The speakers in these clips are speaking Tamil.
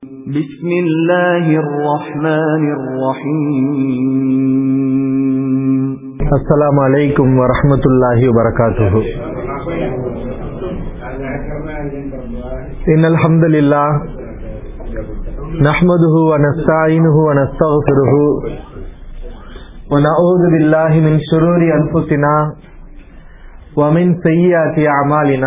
بسم الله الرحمن الرحيم السلام عليكم ورحمة الله وبركاته إن الحمد لله نحمده ونستعينه ونستغفره ونعوذ بالله من شرور أنفسنا ومن سيئات أعمالنا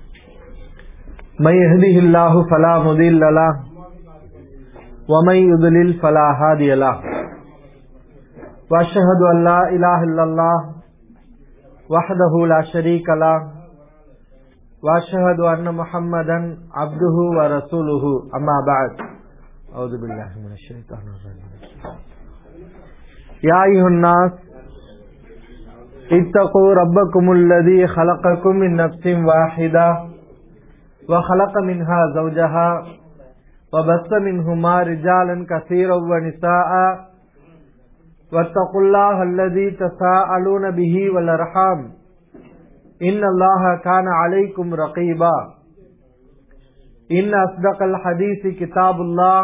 من يهده الله فلا مضل له ومن يضلل فلا هادي له واشهد ان لا اله الا الله وحده لا شريك له واشهد ان محمدا عبده ورسوله اما بعد اعوذ بالله من الشيطان الرجيم يا ايها الناس اتقوا ربكم الذي خلقكم من نفس واحده وخلق منها زوجها وبث منهما رجالا كثيرا ونساء واتقوا الله الذي تساءلون به والارحام ان الله كان عليكم رقيبا ان اصدق الحديث كتاب الله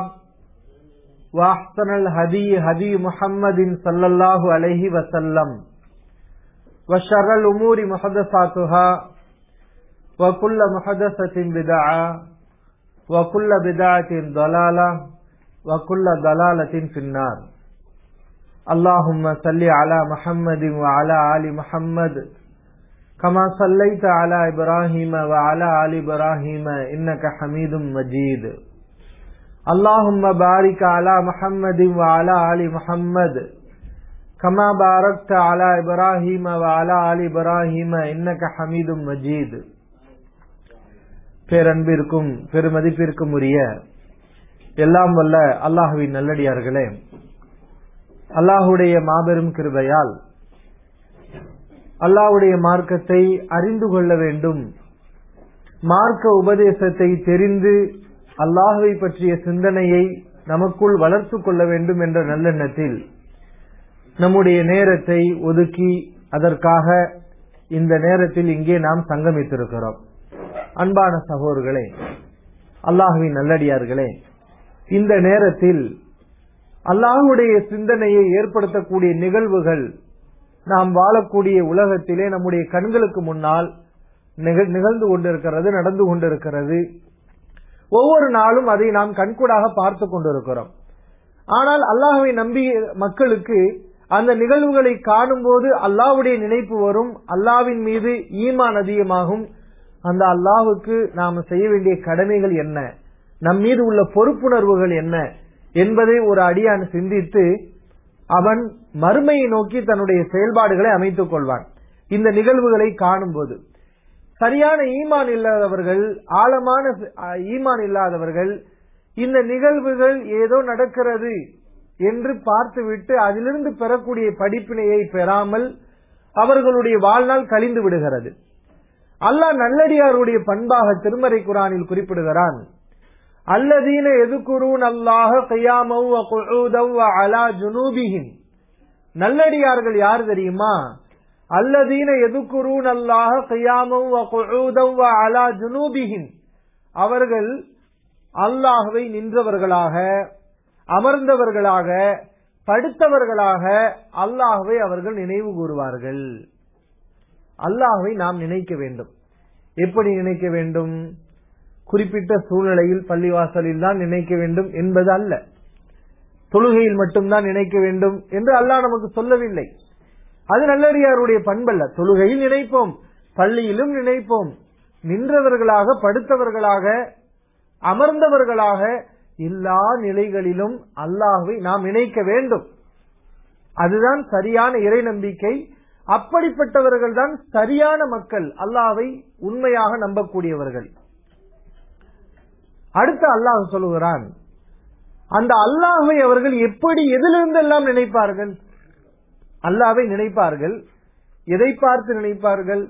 واحسن الهدي هدي محمد صلى الله عليه وسلم وشر الامور محدثاتها وكل محدثه بدعه وكل بدعة ضلالة وكل ضلالة في النار اللهم صل على محمد وعلى آل محمد كما صليت على إبراهيم وعلى آل إبراهيم إنك حميد مجيد اللهم بارك على محمد وعلى آل محمد كما باركت على إبراهيم وعلى آل إبراهيم إنك حميد مجيد பேரன்பிற்கும் பெருமதிப்பிற்கும் உரிய எல்லாம் வல்ல அல்லாஹுவின் நல்லடியார்களே அல்லாஹுடைய மாபெரும் கிருபையால் அல்லாஹுடைய மார்க்கத்தை அறிந்து கொள்ள வேண்டும் மார்க்க உபதேசத்தை தெரிந்து அல்லாஹுவை பற்றிய சிந்தனையை நமக்குள் வளர்த்து கொள்ள வேண்டும் என்ற நல்லெண்ணத்தில் நம்முடைய நேரத்தை ஒதுக்கி அதற்காக இந்த நேரத்தில் இங்கே நாம் சங்கமித்திருக்கிறோம் அன்பான சகோதரர்களே அல்லாஹுவின் நல்லடியார்களே இந்த நேரத்தில் அல்லாஹுடைய சிந்தனையை ஏற்படுத்தக்கூடிய நிகழ்வுகள் நாம் வாழக்கூடிய உலகத்திலே நம்முடைய கண்களுக்கு முன்னால் நிகழ்ந்து கொண்டிருக்கிறது நடந்து கொண்டிருக்கிறது ஒவ்வொரு நாளும் அதை நாம் கண்கூடாக பார்த்து கொண்டிருக்கிறோம் ஆனால் அல்லாஹுவை நம்பிய மக்களுக்கு அந்த நிகழ்வுகளை காணும் போது அல்லாஹுடைய நினைப்பு வரும் அல்லாவின் மீது ஈமான் அதிகமாகும் அந்த அல்லாஹுக்கு நாம செய்ய வேண்டிய கடமைகள் என்ன நம் மீது உள்ள பொறுப்புணர்வுகள் என்ன என்பதை ஒரு அடியான் சிந்தித்து அவன் மறுமையை நோக்கி தன்னுடைய செயல்பாடுகளை அமைத்துக் கொள்வான் இந்த நிகழ்வுகளை காணும் போது சரியான ஈமான் இல்லாதவர்கள் ஆழமான ஈமான் இல்லாதவர்கள் இந்த நிகழ்வுகள் ஏதோ நடக்கிறது என்று பார்த்துவிட்டு அதிலிருந்து பெறக்கூடிய படிப்பினையை பெறாமல் அவர்களுடைய வாழ்நாள் கழிந்து விடுகிறது அல்லாஹ் நல்லடியாருடைய பண்பாக திருமறை குரானில் குறிப்பிடுகிறான் அல்லதீன எதுக்குரூன் அல்லாஹ கையாமவ் அலா ஜுனூபிஹின் நல்லடியார்கள் யார் தெரியுமா அல்லதீன எதுக்குரூன் அல்லாஹ கையாமவ் அலா ஜுனூபிஹின் அவர்கள் அல்லாஹுவை நின்றவர்களாக அமர்ந்தவர்களாக படுத்தவர்களாக அல்லாஹுவை அவர்கள் நினைவு கூறுவார்கள் அல்லாஹுவை நாம் நினைக்க வேண்டும் எப்படி நினைக்க வேண்டும் குறிப்பிட்ட சூழ்நிலையில் பள்ளிவாசலில் தான் நினைக்க வேண்டும் என்பது அல்ல தொழுகையில் மட்டும்தான் நினைக்க வேண்டும் என்று அல்லாஹ் நமக்கு சொல்லவில்லை அது நல்லடியாருடைய பண்பல்ல தொழுகையில் நினைப்போம் பள்ளியிலும் நினைப்போம் நின்றவர்களாக படுத்தவர்களாக அமர்ந்தவர்களாக எல்லா நிலைகளிலும் அல்லாஹுவை நாம் நினைக்க வேண்டும் அதுதான் சரியான இறை நம்பிக்கை அப்படிப்பட்டவர்கள் தான் சரியான மக்கள் அல்லாவை உண்மையாக நம்பக்கூடியவர்கள் அடுத்து அல்லாஹ் சொல்லுகிறான் அந்த அல்லாஹை அவர்கள் எப்படி எதிலிருந்தெல்லாம் நினைப்பார்கள் அல்லாவை நினைப்பார்கள் எதை பார்த்து நினைப்பார்கள்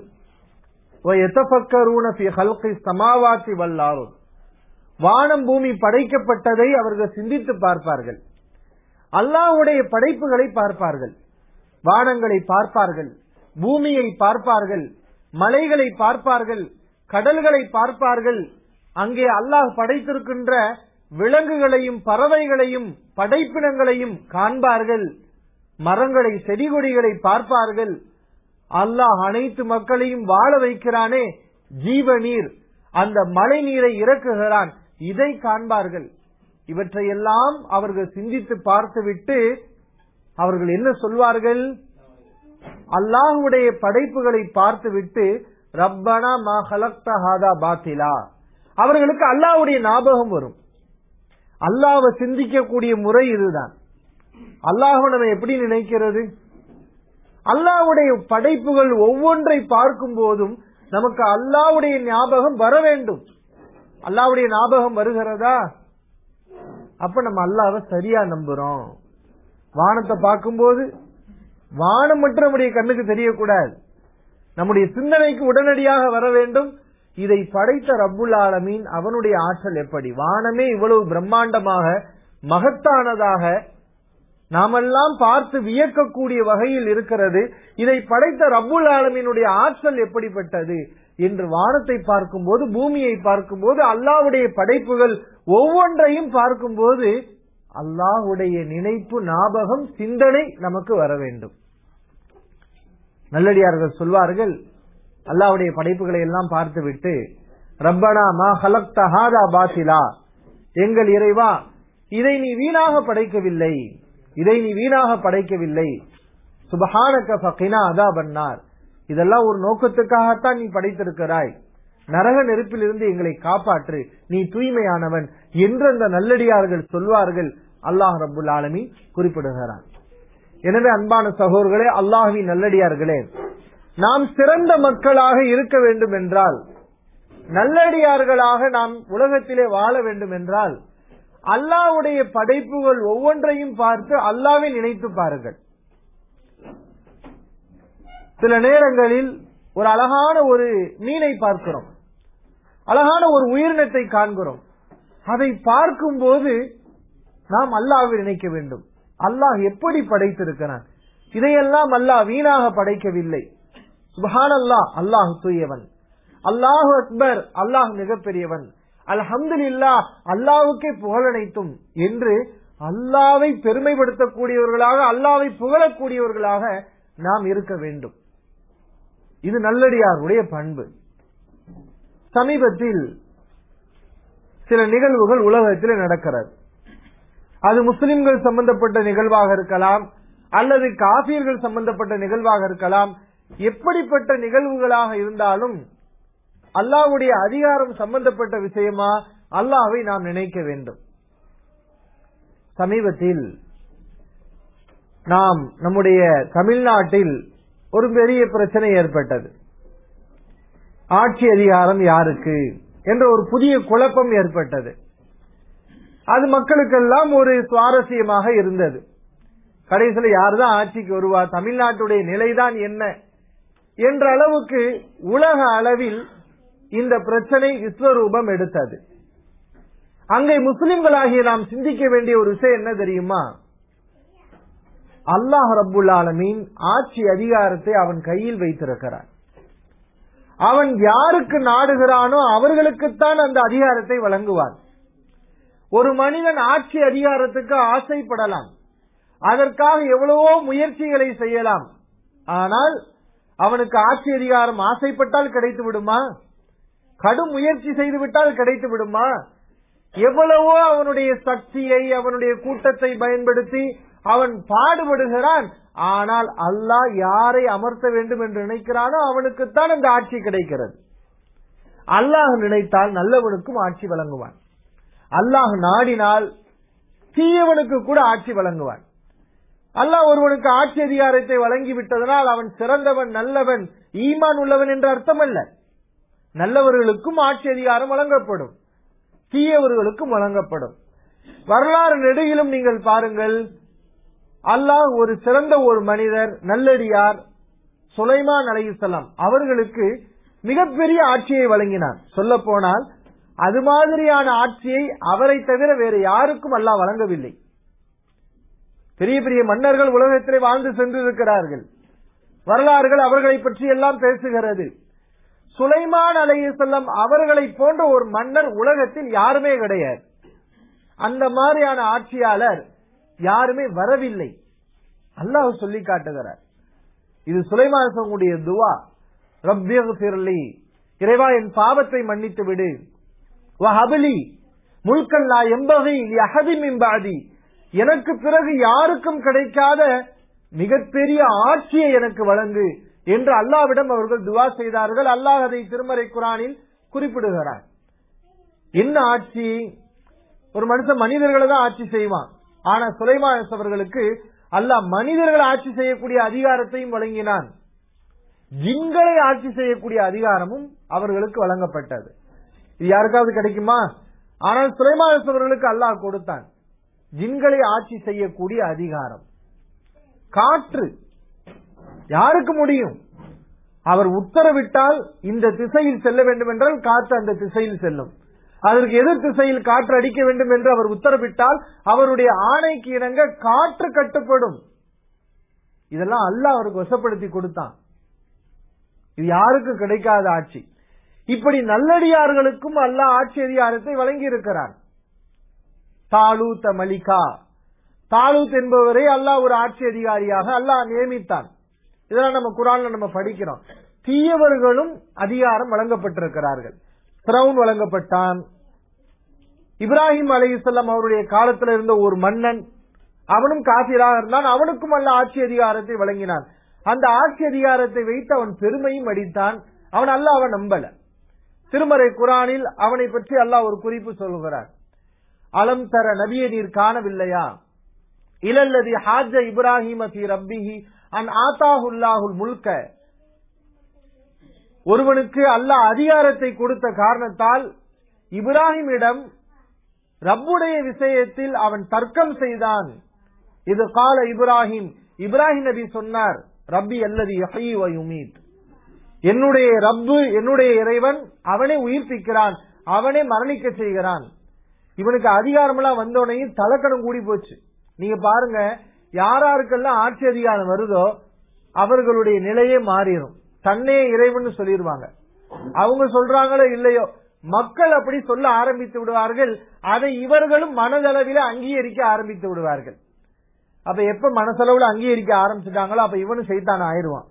சமாவாத்தி வல்லாரும் வானம் பூமி படைக்கப்பட்டதை அவர்கள் சிந்தித்து பார்ப்பார்கள் அல்லாஹுடைய படைப்புகளை பார்ப்பார்கள் வானங்களை பார்ப்பார்கள் பூமியை பார்ப்பார்கள் மலைகளை பார்ப்பார்கள் கடல்களை பார்ப்பார்கள் அங்கே அல்லாஹ் படைத்திருக்கின்ற விலங்குகளையும் பறவைகளையும் படைப்பினங்களையும் காண்பார்கள் மரங்களை செடி கொடிகளை பார்ப்பார்கள் அல்லாஹ் அனைத்து மக்களையும் வாழ வைக்கிறானே ஜீவ நீர் அந்த மழை நீரை இறக்குகிறான் இதை காண்பார்கள் இவற்றையெல்லாம் அவர்கள் சிந்தித்து பார்த்துவிட்டு அவர்கள் என்ன சொல்வார்கள் அல்லாஹுடைய படைப்புகளை பார்த்துவிட்டு ரப்பனா மா ஹலக்த ஹாதா பாத்திலா அவர்களுக்கு அல்லாஹ்வுடைய ஞாபகம் வரும் அல்லாஹ்வை சிந்திக்கக்கூடிய முறை இதுதான் அல்லாஹ்வை நம்ம எப்படி நினைக்கிறது அல்லாஹ்வுடைய படைப்புகள் ஒவ்வொன்றை பார்க்கும் போதும் நமக்கு அல்லாஹ்வுடைய ஞாபகம் வர வேண்டும் அல்லாஹ்வுடைய ஞாபகம் வருகிறதா அப்ப நம்ம அல்லாஹ்வை சரியா நம்புறோம் வானத்தை பார்க்கும்போது வானம் மட்டும் நம்முடைய கண்ணுக்கு தெரியக்கூடாது நம்முடைய சிந்தனைக்கு உடனடியாக வர வேண்டும் இதை படைத்த ரப்புல் ஆலமீன் அவனுடைய ஆற்றல் எப்படி வானமே இவ்வளவு பிரம்மாண்டமாக மகத்தானதாக நாமெல்லாம் பார்த்து வியக்கக்கூடிய வகையில் இருக்கிறது இதை படைத்த ரப்புல் ஆலமீனுடைய ஆற்றல் எப்படிப்பட்டது என்று வானத்தை பார்க்கும்போது பூமியை பார்க்கும்போது அல்லாஹ்வுடைய படைப்புகள் ஒவ்வொன்றையும் பார்க்கும்போது அல்லாஹ்வுடைய நினைப்பு ஞாபகம் சிந்தனை நமக்கு வர வேண்டும் நல்லடியார்கள் சொல்வார்கள் அல்லாஹ்வுடைய படைப்புகளை எல்லாம் பார்த்துவிட்டு ரப்பனா மா ஹலக்த ஹாதா பாத்திலா எங்கள் இறைவா இதை நீ வீணாக படைக்கவில்லை இதை நீ வீணாக படைக்கவில்லை சுபஹானக ஃபகினா அதா பண்ணார் இதெல்லாம் ஒரு நோக்கத்துக்காகத்தான் நீ படைத்திருக்கிறாய் நரக நெருப்பிலிருந்து எங்களை காப்பாற்று நீ தூய்மையானவன் என்று அந்த நல்லடியார்கள் சொல்வார்கள் அல்லாஹ் ரபுல் ஆலமி குறிப்பிடுகிறான் எனவே அன்பான சகோதரர்களே அல்லாஹுவின் நல்லடியார்களே நாம் சிறந்த மக்களாக இருக்க வேண்டும் என்றால் நல்லடியார்களாக நாம் உலகத்திலே வாழ வேண்டும் என்றால் அல்லாஹ்வுடைய படைப்புகள் ஒவ்வொன்றையும் பார்த்து அல்லாவை நினைத்து பாருங்கள் சில நேரங்களில் ஒரு அழகான ஒரு மீனை பார்க்கிறோம் அழகான ஒரு உயிரினத்தை காண்கிறோம் அதை பார்க்கும்போது நாம் அல்லாவை நினைக்க வேண்டும் அல்லாஹ் எப்படி படைத்திருக்கிறான் இதையெல்லாம் அல்லாஹ் வீணாக படைக்கவில்லை சுபஹான் அல்லாஹ் அல்லாஹ் தூயவன் அல்லாஹு அக்பர் அல்லாஹ் மிகப்பெரியவன் அல்ஹம்துலில்லா அல்லாஹ்வுக்கே புகழனைத்தும் என்று அல்லாவை பெருமைப்படுத்தக்கூடியவர்களாக அல்லாவை புகழக்கூடியவர்களாக நாம் இருக்க வேண்டும் இது நல்லடியாருடைய பண்பு சமீபத்தில் சில நிகழ்வுகள் உலகத்தில் நடக்கிறது அது முஸ்லிம்கள் சம்பந்தப்பட்ட நிகழ்வாக இருக்கலாம் அல்லது காபியர்கள் சம்பந்தப்பட்ட நிகழ்வாக இருக்கலாம் எப்படிப்பட்ட நிகழ்வுகளாக இருந்தாலும் அல்லாஹ்வுடைய அதிகாரம் சம்பந்தப்பட்ட விஷயமா அல்லாஹ்வை நாம் நினைக்க வேண்டும் சமீபத்தில் நாம் நம்முடைய தமிழ்நாட்டில் ஒரு பெரிய பிரச்சனை ஏற்பட்டது ஆட்சி அதிகாரம் யாருக்கு என்ற ஒரு புதிய குழப்பம் ஏற்பட்டது அது மக்களுக்கெல்லாம் ஒரு சுவாரஸ்யமாக இருந்தது கடைசியில் யார்தான் ஆட்சிக்கு வருவா தமிழ்நாட்டுடைய நிலைதான் என்ன என்ற அளவுக்கு உலக அளவில் இந்த பிரச்சனை விஸ்வரூபம் எடுத்தது அங்கே முஸ்லிம்களாகிய நாம் சிந்திக்க வேண்டிய ஒரு விஷயம் என்ன தெரியுமா அல்லாஹ் ரப்புல் ஆலமீன் ஆட்சி அதிகாரத்தை அவன் கையில் வைத்திருக்கிறான் அவன் யாருக்கு நாடுகிறானோ அவர்களுக்குத்தான் அந்த அதிகாரத்தை வழங்குவான் ஒரு மனிதன் ஆட்சி அதிகாரத்துக்கு ஆசைப்படலாம் அதற்காக எவ்வளவோ முயற்சிகளை செய்யலாம் ஆனால் அவனுக்கு ஆட்சி அதிகாரம் ஆசைப்பட்டால் கிடைத்து விடுமா கடும் முயற்சி செய்து விட்டால் கிடைத்து விடுமா எவ்வளவோ அவனுடைய சக்தியை அவனுடைய கூட்டத்தை பயன்படுத்தி அவன் பாடுபடுகிறான் ஆனால் அல்லாஹ் யாரை அமர்த்த வேண்டும் என்று நினைக்கிறானோ அவனுக்குத்தான் அந்த ஆட்சி கிடைக்கிறது அல்லாஹ் நினைத்தால் நல்லவனுக்கும் ஆட்சி வழங்குவான் அல்லாஹ் நாடினால் தீயவனுக்கு கூட ஆட்சி வழங்குவான் அல்லாஹ் ஒருவனுக்கு ஆட்சி அதிகாரத்தை வழங்கி விட்டதனால் அவன் சிறந்தவன் நல்லவன் ஈமான் உள்ளவன் என்ற அர்த்தம் அல்ல நல்லவர்களுக்கும் ஆட்சி அதிகாரம் வழங்கப்படும் தீயவர்களுக்கும் வழங்கப்படும் வரலாறு நெடுகிலும் நீங்கள் பாருங்கள் அல்லாஹ் ஒரு சிறந்த ஒரு மனிதர் நல்லடியார் சுலைமான் அலையுசலாம் அவர்களுக்கு மிகப்பெரிய ஆட்சியை வழங்கினார் சொல்ல போனால் அது மாதிரியான ஆட்சியை அவரை தவிர வேறு யாருக்கும் அல்லாஹ் வழங்கவில்லை பெரிய பெரிய மன்னர்கள் உலகத்திலே வாழ்ந்து சென்றிருக்கிறார்கள் வரலாறுகள் அவர்களை பற்றி எல்லாம் பேசுகிறது சுலைமான் அலையுசல்லம் அவர்களை போன்ற ஒரு மன்னர் உலகத்தில் யாருமே கிடையாது அந்த மாதிரியான ஆட்சியாளர் யாருமே வரவில்லை அல்லாஹ் சொல்லி காட்டுகிறார் இது சுலைமாசனுடைய துவா ரப்பியகுஃபிர்லி இறைவா என் பாவத்தை மன்னித்து விடு வஹபலி முல்கல்லா எம்பகை அகதி மிம்பாதி எனக்கு பிறகு யாருக்கும் கிடைக்காத மிகப்பெரிய ஆட்சியை எனக்கு வழங்கு என்று அல்லாவிடம் அவர்கள் துவா செய்தார்கள் அல்லாஹ் அதை திருமறை குரானில் குறிப்பிடுகிறார் என்ன ஆட்சி ஒரு மனுஷன் மனிதர்களை தான் ஆட்சி செய்வான் ஆனா சுலைமான் அவர்களுக்கு அல்லாஹ் மனிதர்கள் ஆட்சி செய்யக்கூடிய அதிகாரத்தையும் வழங்கினான் ஜின்களை ஆட்சி செய்யக்கூடிய அதிகாரமும் அவர்களுக்கு வழங்கப்பட்டது இது யாருக்காவது கிடைக்குமா ஆனால் சுலைமான் அவர்களுக்கு அல்லாஹ் கொடுத்தான் ஜின்களை ஆட்சி செய்யக்கூடிய அதிகாரம் காற்று யாருக்கு முடியும் அவர் உத்தரவிட்டால் இந்த திசையில் செல்ல வேண்டும் என்றால் காற்று அந்த திசையில் செல்லும் அதற்கு எதிர் திசையில் காற்று அடிக்க வேண்டும் என்று அவர் உத்தரவிட்டால் அவருடைய ஆணைக்கு இணங்க காற்று கட்டுப்படும் இதெல்லாம் அல்லாஹ் அவருக்கு வசப்படுத்தி கொடுத்தான் இது யாருக்கும் கிடைக்காத ஆட்சி இப்படி நல்லடியார்களுக்கும் அல்லாஹ் ஆட்சி அதிகாரத்தை வழங்கி இருக்கிறார் தாலூத்த மலிகா தாலூத் என்பவரை அல்லாஹ் ஒரு ஆட்சி அதிகாரியாக அல்லாஹ் நியமித்தான் இதெல்லாம் நம்ம குரான்ல நம்ம படிக்கிறோம் தீயவர்களும் அதிகாரம் வழங்கப்பட்டிருக்கிறார்கள் பிரவுன் வழங்கப்பட்டான் இப்ராஹிம் அலையுசல்லாம் அவருடைய காலத்தில் இருந்த ஒரு மன்னன் அவனும் காசிராக இருந்தான் அவனுக்கும் அல்ல ஆட்சி அதிகாரத்தை வழங்கினான் அந்த ஆட்சி அதிகாரத்தை வைத்து அவன் பெருமையும் அடித்தான் அவன் அல்ல அவன் நம்பல திருமறை குரானில் அவனை பற்றி அல்லாஹ் ஒரு குறிப்பு சொல்கிறார் அலம் தர நபியை நீர் காணவில்லையா இலல்லதி ஹாஜ இப்ராஹிம ஃபி ரப்பிஹி அன் ஆத்தாஹுல்லாஹுல் முல்க ஒருவனுக்கு அல்லாஹ் அதிகாரத்தை கொடுத்த காரணத்தால் இப்ராஹிமிடம் ரப்புடைய விஷயத்தில் அவன் தர்க்கம் செய்தான் இது கால இப்ராஹிம் இப்ராஹிம் நபி சொன்னார் ரப்பி அல்லது யுமீத் என்னுடைய ரப்பு என்னுடைய இறைவன் அவனே உயிர்ப்பிக்கிறான் அவனே மரணிக்க செய்கிறான் இவனுக்கு அதிகாரமெல்லாம் வந்தோடனையும் தலக்கணம் கூடி போச்சு நீங்க பாருங்க யாராருக்கெல்லாம் ஆட்சி அதிகாரம் வருதோ அவர்களுடைய நிலையே மாறிடும் தன்னே இறைவன் சொல்லிடுவாங்க அவங்க சொல்றாங்களோ இல்லையோ மக்கள் அப்படி சொல்ல ஆரம்பித்து விடுவார்கள் அதை இவர்களும் மனதளவில் அங்கீகரிக்க ஆரம்பித்து விடுவார்கள் அப்ப எப்ப மனசளவுல அங்கீகரிக்க ஆரம்பிச்சுட்டாங்களோ அப்ப இவனும் செய்தான் ஆயிடுவான்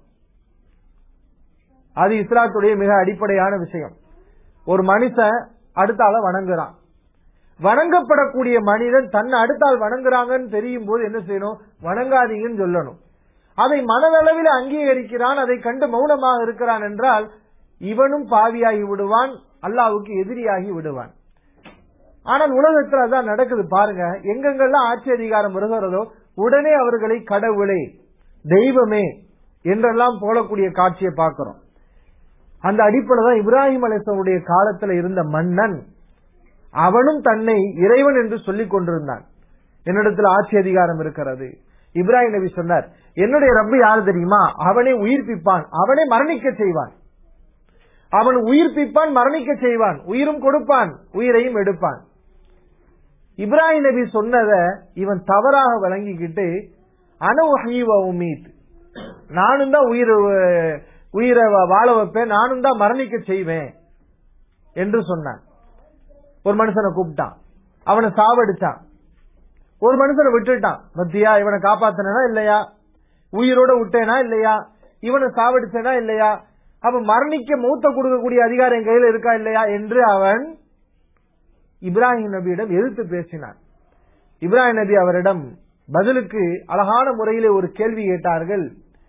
அது இஸ்லாத்துடைய மிக அடிப்படையான விஷயம் ஒரு மனுஷன் அடுத்த ஆளை வணங்குறான் வணங்கப்படக்கூடிய மனிதன் தன்னை அடுத்த ஆள் வணங்குறாங்கன்னு தெரியும் போது என்ன செய்யணும் வணங்காதீங்கன்னு சொல்லணும் அதை மனதளவில் அங்கீகரிக்கிறான் அதை கண்டு மௌனமாக இருக்கிறான் என்றால் இவனும் பாவியாகி விடுவான் அல்லாவுக்கு எதிரியாகி விடுவான் ஆனால் உலகத்தில் அதான் நடக்குது பாருங்க எங்கெங்கெல்லாம் ஆட்சி அதிகாரம் வருகிறதோ உடனே அவர்களை கடவுளே தெய்வமே என்றெல்லாம் போடக்கூடிய காட்சியை பார்க்கிறோம் அந்த அடிப்படை தான் இப்ராஹிம் அலிசனுடைய காலத்தில் இருந்த மன்னன் அவனும் தன்னை இறைவன் என்று சொல்லிக் கொண்டிருந்தான் என்னிடத்தில் ஆட்சி அதிகாரம் இருக்கிறது இப்ராஹிம் நபி சொன்னார் என்னுடைய ரப்பு யாரு தெரியுமா அவனே உயிர்ப்பிப்பான் அவனே மரணிக்க செய்வான் அவன் உயிர்ப்பிப்பான் மரணிக்க செய்வான் உயிரும் கொடுப்பான் உயிரையும் எடுப்பான் இப்ராஹிம் நபி சொன்னத இவன் தவறாக வழங்கிக்கிட்டு அணு உமீத் நானும் தான் உயிர் உயிரை வாழ வைப்பேன் நானும் தான் மரணிக்க செய்வேன் என்று சொன்னான் ஒரு மனுஷனை கூப்பிட்டான் அவனை சாவடிச்சான் ஒரு மனுஷனை விட்டுட்டான் பத்தியா இவனை காப்பாத்தினா இல்லையா உயிரோட விட்டேனா இல்லையா இவனை சாவடிச்சேனா இல்லையா அப்ப மரணிக்க மூத்த கொடுக்கக்கூடிய அதிகாரம் என் கையில இருக்கா இல்லையா என்று அவன் இப்ராஹிம் நபியிடம் எதிர்த்து பேசினான் இப்ராஹிம் நபி அவரிடம் பதிலுக்கு அழகான முறையிலே ஒரு கேள்வி கேட்டார்கள்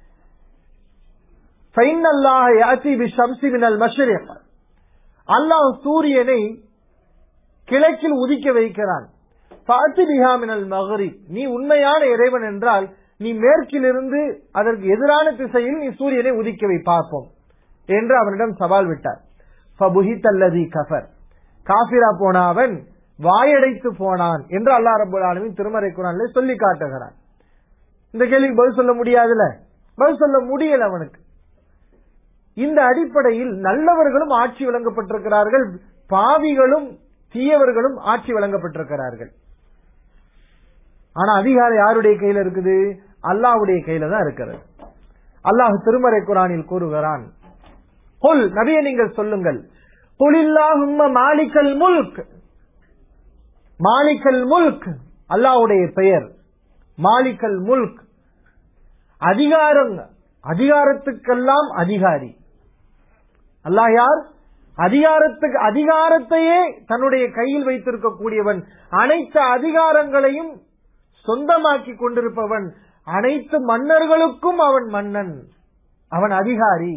அல்லாஹ் சூரியனை கிழக்கில் உதிக்க வைக்கிறான் மகரி நீ உண்மையான இறைவன் என்றால் நீ மேற்கிலிருந்து அதற்கு எதிரான திசையில் நீ சூரியனை உதிக்க வை பார்ப்போம் என்று அவனிடம் சவால் விட்டார் ஃபபுஹித்தல்லதி கஃபர் காபிரா போன அவன் வாயடைத்து போனான் என்று அல்லா ரபுல் ஆலமின் திருமறை குரான்ல சொல்லி காட்டுகிறான் இந்த கேள்விக்கு பதில் சொல்ல முடியாதுல பதில் சொல்ல முடியல அவனுக்கு இந்த அடிப்படையில் நல்லவர்களும் ஆட்சி வழங்கப்பட்டிருக்கிறார்கள் பாவிகளும் தீயவர்களும் ஆட்சி வழங்கப்பட்டிருக்கிறார்கள் ஆனா அதிகாரம் யாருடைய கையில இருக்குது அல்லாவுடைய கையில தான் இருக்கிறது அல்லாஹ் திருமறை குரானில் கூறுகிறான் கொல் நபியை நீங்கள் சொல்லுங்கள் தொழில்லாகும்ம மாலிக்கல் முல்க் மாலிகல் முல்க் அல்லாஹ்வுடைய பெயர் மாலிகல் முல்க் அதிகாரம் அதிகாரத்துக்கெல்லாம் அதிகாரி அல்லாஹ் யார் அதிகாரத்துக்கு அதிகாரத்தையே தன்னுடைய கையில் வைத்திருக்கக்கூடியவன் அனைத்து அதிகாரங்களையும் சொந்தமாக்கி கொண்டிருப்பவன் அனைத்து மன்னர்களுக்கும் அவன் மன்னன் அவன் அதிகாரி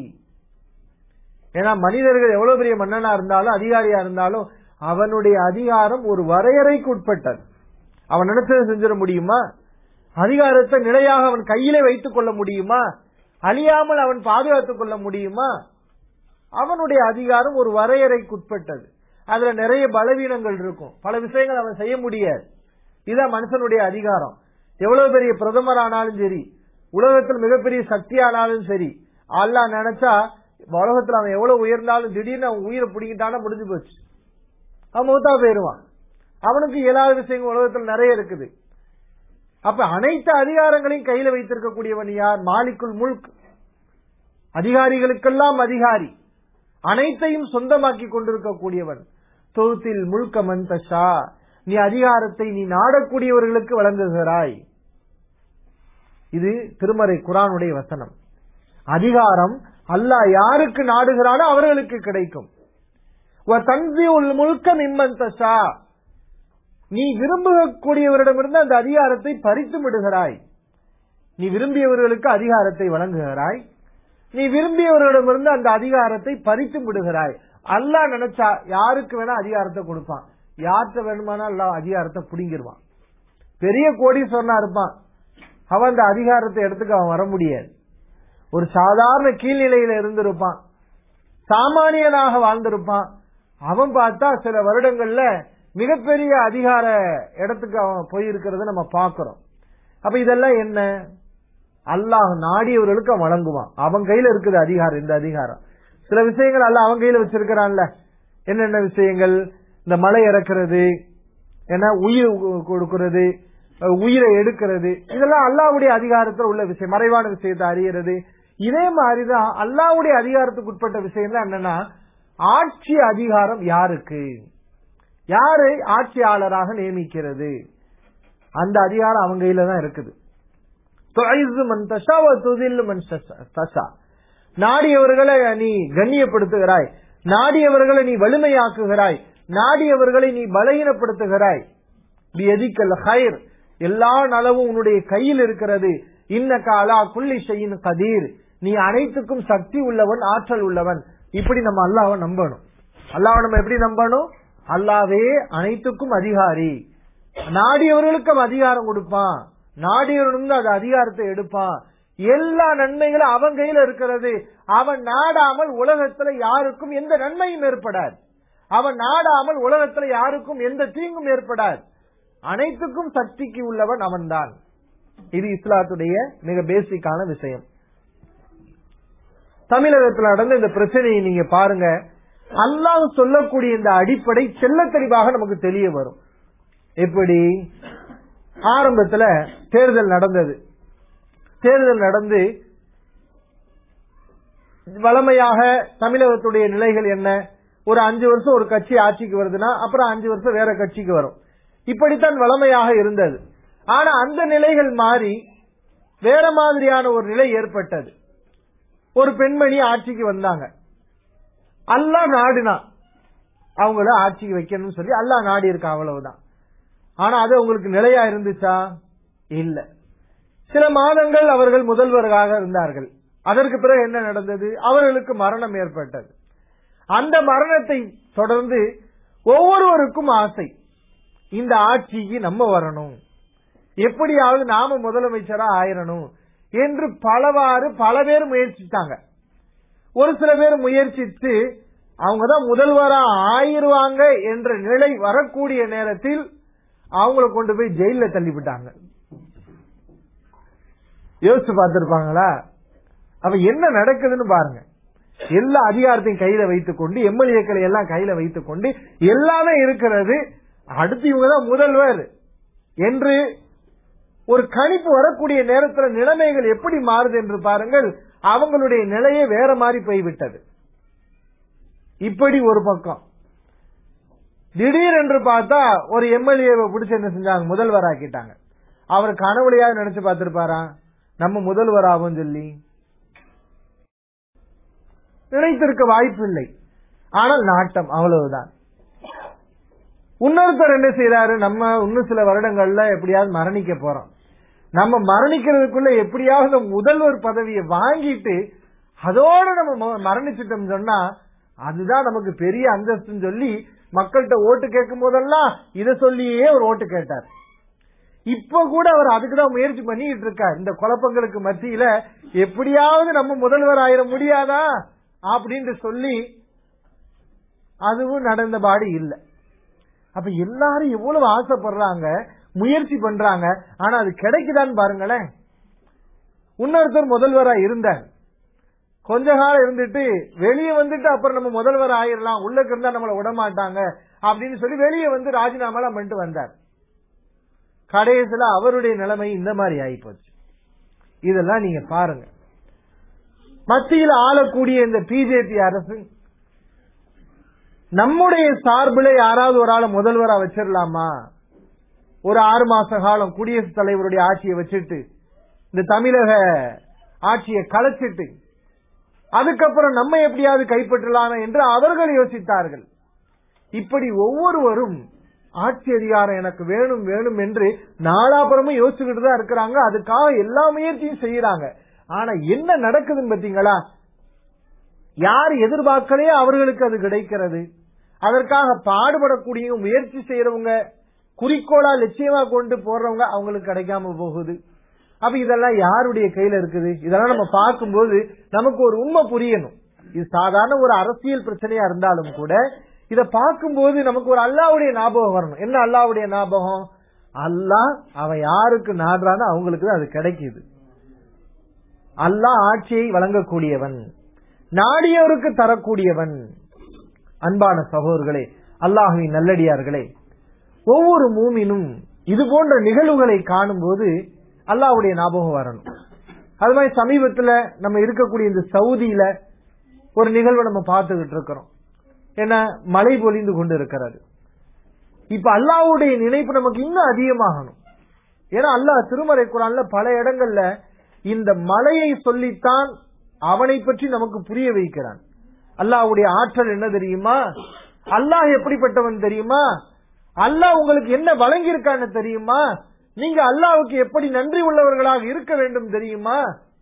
ஏன்னா மனிதர்கள் எவ்வளவு பெரிய மன்னனா இருந்தாலும் அதிகாரியா இருந்தாலும் அவனுடைய அதிகாரம் ஒரு வரையறைக்கு உட்பட்டது அவன் நினைச்சதை செஞ்சிட முடியுமா அதிகாரத்தை நிலையாக அவன் கையிலே வைத்துக் கொள்ள முடியுமா அழியாமல் அவன் பாதுகாத்துக் கொள்ள முடியுமா அவனுடைய அதிகாரம் ஒரு வரையறைக்குட்பட்டது அதுல நிறைய பலவீனங்கள் இருக்கும் பல விஷயங்கள் அவன் செய்ய முடியாது இதுதான் மனுஷனுடைய அதிகாரம் எவ்வளவு பெரிய பிரதமர் ஆனாலும் சரி உலகத்தில் மிகப்பெரிய சக்தி ஆனாலும் சரி அல்லாஹ் நினைச்சா உலகத்துல அவன் எவ்வளவு உயர்ந்தாலும் திடீர்னு அவன் உயிரை பிடிக்கிட்டானா முடிஞ்சு போச்சு அவன் மூத்தா போயிருவான் அவனுக்கு இயலாத விஷயங்கள் உலகத்தில் நிறைய இருக்குது அப்ப அனைத்து அதிகாரங்களையும் கையில வைத்திருக்கக்கூடியவன் யார் மாலிக்குல் முல்க் அதிகாரிகளுக்கெல்லாம் அதிகாரி அனைத்தையும் சொந்தமாக்கி கொண்டிருக்கக்கூடியவன் தொகுத்தில் முல்க மந்தஷா நீ அதிகாரத்தை நீ நாடக்கூடியவர்களுக்கு வழங்குகிறாய் இது திருமறை குரானுடைய வசனம் அதிகாரம் அல்லாஹ் யாருக்கு நாடுகிறானோ அவர்களுக்கு கிடைக்கும் தன்சி உள் முழுக்க மிம்மந்தஷா நீ விரும்பக்கூடியவரிடமிருந்து அந்த அதிகாரத்தை பறித்து விடுகிறாய் நீ விரும்பியவர்களுக்கு அதிகாரத்தை வழங்குகிறாய் நீ விரும்பியவர்களிடமிருந்து அந்த அதிகாரத்தை பறித்து விடுகிறாய் அல்லாஹ் நினைச்சா யாருக்கு வேணா அதிகாரத்தை கொடுப்பான் யார்கிட்ட வேணுமானா அல்லாஹ் அதிகாரத்தை புடிங்கிருவான் பெரிய கோடீஸ்வரனா இருப்பான் அவன் அந்த அதிகாரத்தை எடுத்துக்க அவன் வர முடியாது ஒரு சாதாரண கீழ்நிலையில இருந்திருப்பான் சாமானியனாக வாழ்ந்திருப்பான் அவன் பார்த்தா சில வருடங்கள்ல மிகப்பெரிய அதிகார இடத்துக்கு அவன் போயிருக்கிறத நம்ம பார்க்கிறோம் அப்ப இதெல்லாம் என்ன அல்லாஹ் நாடியவர்களுக்கு அவன் வழங்குவான் அவன் கையில இருக்குது அதிகாரம் இந்த அதிகாரம் சில விஷயங்கள் அல்ல அவன் கையில வச்சிருக்கிறான்ல என்னென்ன விஷயங்கள் இந்த மலை இறக்குறது ஏன்னா உயிர் கொடுக்கிறது உயிரை எடுக்கிறது இதெல்லாம் அல்லாவுடைய அதிகாரத்தில் உள்ள விஷயம் மறைவான விஷயத்தை அறியறது இதே மாதிரிதான் அல்லாவுடைய அதிகாரத்துக்கு உட்பட்ட விஷயம் தான் என்னன்னா ஆட்சி அதிகாரம் யாருக்கு யாரை ஆட்சியாளராக நியமிக்கிறது அந்த அதிகாரம் அவங்க கையில தான் இருக்குது நாடியவர்களை நீ கண்ணியப்படுத்துகிறாய் நாடியவர்களை நீ வலிமையாக்குகிறாய் நாடியவர்களை நீ பலகீனப்படுத்துகிறாய் எதிக்கல் ஹைர் எல்லா நலவும் உன்னுடைய கையில் இருக்கிறது இன்ன காலா குள்ளி செய்யின் கதீர் நீ அனைத்துக்கும் சக்தி உள்ளவன் ஆற்றல் உள்ளவன் இப்படி நம்ம அல்லாவை நம்பணும் அல்லாவை நம்ம எப்படி நம்பணும் அல்லாவே அனைத்துக்கும் அதிகாரி நாடியவர்களுக்கும் அதிகாரம் கொடுப்பான் நாடியவர்களும் அது அதிகாரத்தை எடுப்பான் எல்லா நன்மைகளும் அவன் கையில இருக்கிறது அவன் நாடாமல் உலகத்துல யாருக்கும் எந்த நன்மையும் ஏற்படாது அவன் நாடாமல் உலகத்துல யாருக்கும் எந்த தீங்கும் ஏற்படாது அனைத்துக்கும் சக்திக்கு உள்ளவன் அவன்தான் இது இஸ்லாத்துடைய மிக பேசிக்கான விஷயம் தமிழகத்தில் நடந்த இந்த பிரச்சனையை நீங்க பாருங்க அல்லாஹ் சொல்லக்கூடிய இந்த அடிப்படை செல்ல தெளிவாக நமக்கு தெரிய வரும் எப்படி ஆரம்பத்துல தேர்தல் நடந்தது தேர்தல் நடந்து வளமையாக தமிழகத்துடைய நிலைகள் என்ன ஒரு அஞ்சு வருஷம் ஒரு கட்சி ஆட்சிக்கு வருதுன்னா அப்புறம் அஞ்சு வருஷம் வேற கட்சிக்கு வரும் இப்படித்தான் வளமையாக இருந்தது ஆனா அந்த நிலைகள் மாறி வேற மாதிரியான ஒரு நிலை ஏற்பட்டது ஒரு பெண்மணி ஆட்சிக்கு வந்தாங்க அல்லா நாடுனா அவங்கள ஆட்சிக்கு வைக்கணும்னு சொல்லி அல்லா நாடி இருக்கா அவ்வளவுதான் ஆனா அது உங்களுக்கு நிலையா இருந்துச்சா இல்ல சில மாதங்கள் அவர்கள் முதல்வராக இருந்தார்கள் அதற்கு பிறகு என்ன நடந்தது அவர்களுக்கு மரணம் ஏற்பட்டது அந்த மரணத்தை தொடர்ந்து ஒவ்வொருவருக்கும் ஆசை இந்த ஆட்சிக்கு நம்ம வரணும் எப்படியாவது நாம முதலமைச்சரா ஆயிரணும் என்று பலவாறு பல பேர் முயற்சித்தாங்க ஒரு சில பேர் முயற்சித்து அவங்கதான் முதல்வரா ஆயிருவாங்க என்ற நிலை வரக்கூடிய நேரத்தில் அவங்கள கொண்டு போய் ஜெயில தள்ளிவிட்டாங்க யோசிச்சு பார்த்திருப்பாங்களா அப்ப என்ன நடக்குதுன்னு பாருங்க எல்லா அதிகாரத்தையும் கையில வைத்துக் கொண்டு எம்எல்ஏக்களை எல்லாம் கையில வைத்துக் கொண்டு எல்லாமே இருக்கிறது அடுத்து இவங்கதான் முதல்வர் என்று ஒரு கணிப்பு வரக்கூடிய நேரத்தில் நிலைமைகள் எப்படி மாறுது என்று பாருங்கள் அவங்களுடைய நிலையே வேற மாதிரி போய்விட்டது இப்படி ஒரு பக்கம் திடீர் என்று பார்த்தா ஒரு எம்எல்ஏவை பிடிச்சு என்ன செஞ்சாங்க முதல்வர் ஆக்கிட்டாங்க அவர் கனவுலையாவது நினைச்சு பார்த்திருப்பாரா நம்ம முதல்வர் ஆகும் சொல்லி நினைத்திருக்க வாய்ப்பு இல்லை ஆனால் நாட்டம் அவ்வளவுதான் இன்னொருத்தர் என்ன செய்யறாரு நம்ம இன்னும் சில வருடங்கள்ல எப்படியாவது மரணிக்க போறோம் நம்ம மரணிக்கிறதுக்குள்ள எப்படியாவது முதல்வர் பதவியை வாங்கிட்டு அதோட நம்ம ம- மரணிச்சிட்டோம் சொன்னா அதுதான் நமக்கு பெரிய அந்தஸ்துன்னு சொல்லி மக்கள்கிட்ட ஓட்டு கேட்கும் போதெல்லாம் இதை சொல்லியே ஒரு ஓட்டு கேட்டார் இப்ப கூட அவர் அதுக்குதான் முயற்சி பண்ணிட்டு இருக்கார் இந்த குழப்பங்களுக்கு மத்தியில எப்படியாவது நம்ம முதல்வர் ஆயிட முடியாதா அப்படின்னு சொல்லி அதுவும் நடந்த பாடு இல்ல அப்ப எல்லாரும் எவ்வளவு ஆசைப்படுறாங்க முயற்சி பண்றாங்க ஆனா அது கிடைக்குதான்னு பாருங்களேன் இன்னொருத்தர் முதல்வரா இருந்தார் கொஞ்ச காலம் இருந்துட்டு வெளியே வந்துட்டு அப்புறம் நம்ம முதல்வர் ஆயிரலாம் உள்ளக்கு இருந்தா நம்மள விட மாட்டாங்க அப்படின்னு சொல்லி வெளியே வந்து ராஜினாமா பண்ணிட்டு வந்தார் கடைசியில அவருடைய நிலைமை இந்த மாதிரி ஆயிப்போச்சு இதெல்லாம் நீங்க பாருங்க மத்தியில் ஆளக்கூடிய இந்த பிஜேபி அரசு நம்முடைய சார்பில் யாராவது ஒரு ஆளை முதல்வரா வச்சிடலாமா ஒரு ஆறு மாச காலம் குடியரசுத் தலைவருடைய ஆட்சியை வச்சுட்டு இந்த தமிழக ஆட்சியை கலைச்சிட்டு அதுக்கப்புறம் நம்ம எப்படியாவது கைப்பற்றலாமா என்று அவர்கள் யோசித்தார்கள் இப்படி ஒவ்வொருவரும் ஆட்சி அதிகாரம் எனக்கு வேணும் வேணும் என்று நாலாபுரமும் யோசிச்சுக்கிட்டு தான் இருக்கிறாங்க அதுக்காக எல்லா முயற்சியும் செய்யறாங்க ஆனா என்ன நடக்குதுன்னு பாத்தீங்களா யார் எதிர்பார்க்கலையோ அவர்களுக்கு அது கிடைக்கிறது அதற்காக பாடுபடக்கூடிய முயற்சி செய்யறவங்க குறிக்கோளா லட்சியமா கொண்டு போறவங்க அவங்களுக்கு கிடைக்காம போகுது அப்ப இதெல்லாம் யாருடைய கையில இருக்குது இதெல்லாம் நம்ம பார்க்கும்போது நமக்கு ஒரு உண்மை புரியணும் இது சாதாரண ஒரு அரசியல் பிரச்சனையா இருந்தாலும் கூட இத பார்க்கும்போது நமக்கு ஒரு அல்லாவுடைய ஞாபகம் வரணும் என்ன அல்லாவுடைய ஞாபகம் அல்லாஹ் அவன் யாருக்கு நாடுறானோ அவங்களுக்கு தான் அது கிடைக்குது அல்லாஹ் ஆட்சியை வழங்கக்கூடியவன் நாடியவருக்கு தரக்கூடியவன் அன்பான சகோதரர்களே அல்லாஹுவின் நல்லடியார்களே ஒவ்வொரு மூமினும் இது போன்ற நிகழ்வுகளை காணும்போது அல்லாஹ்வுடைய ஞாபகம் வரணும் அது மாதிரி சமீபத்துல நம்ம இருக்கக்கூடிய இந்த சவுதியில ஒரு நிகழ்வை நம்ம பார்த்துக்கிட்டு இருக்கிறோம் ஏன்னா மழை பொழிந்து கொண்டு இருக்கிறது இப்ப அல்லாஹ்வுடைய நினைப்பு நமக்கு இன்னும் அதிகமாகணும் ஏன்னா அல்லாஹ் திருமறை குரான்ல பல இடங்கள்ல இந்த மலையை சொல்லித்தான் அவனை பற்றி நமக்கு புரிய வைக்கிறான் அல்லாஹ்வுடைய ஆற்றல் என்ன தெரியுமா அல்லாஹ் எப்படிப்பட்டவன் தெரியுமா அல்லாஹ் உங்களுக்கு என்ன வழங்கியிருக்கான்னு தெரியுமா நீங்க அல்லாஹ்வுக்கு எப்படி நன்றி உள்ளவர்களாக இருக்க வேண்டும் தெரியுமா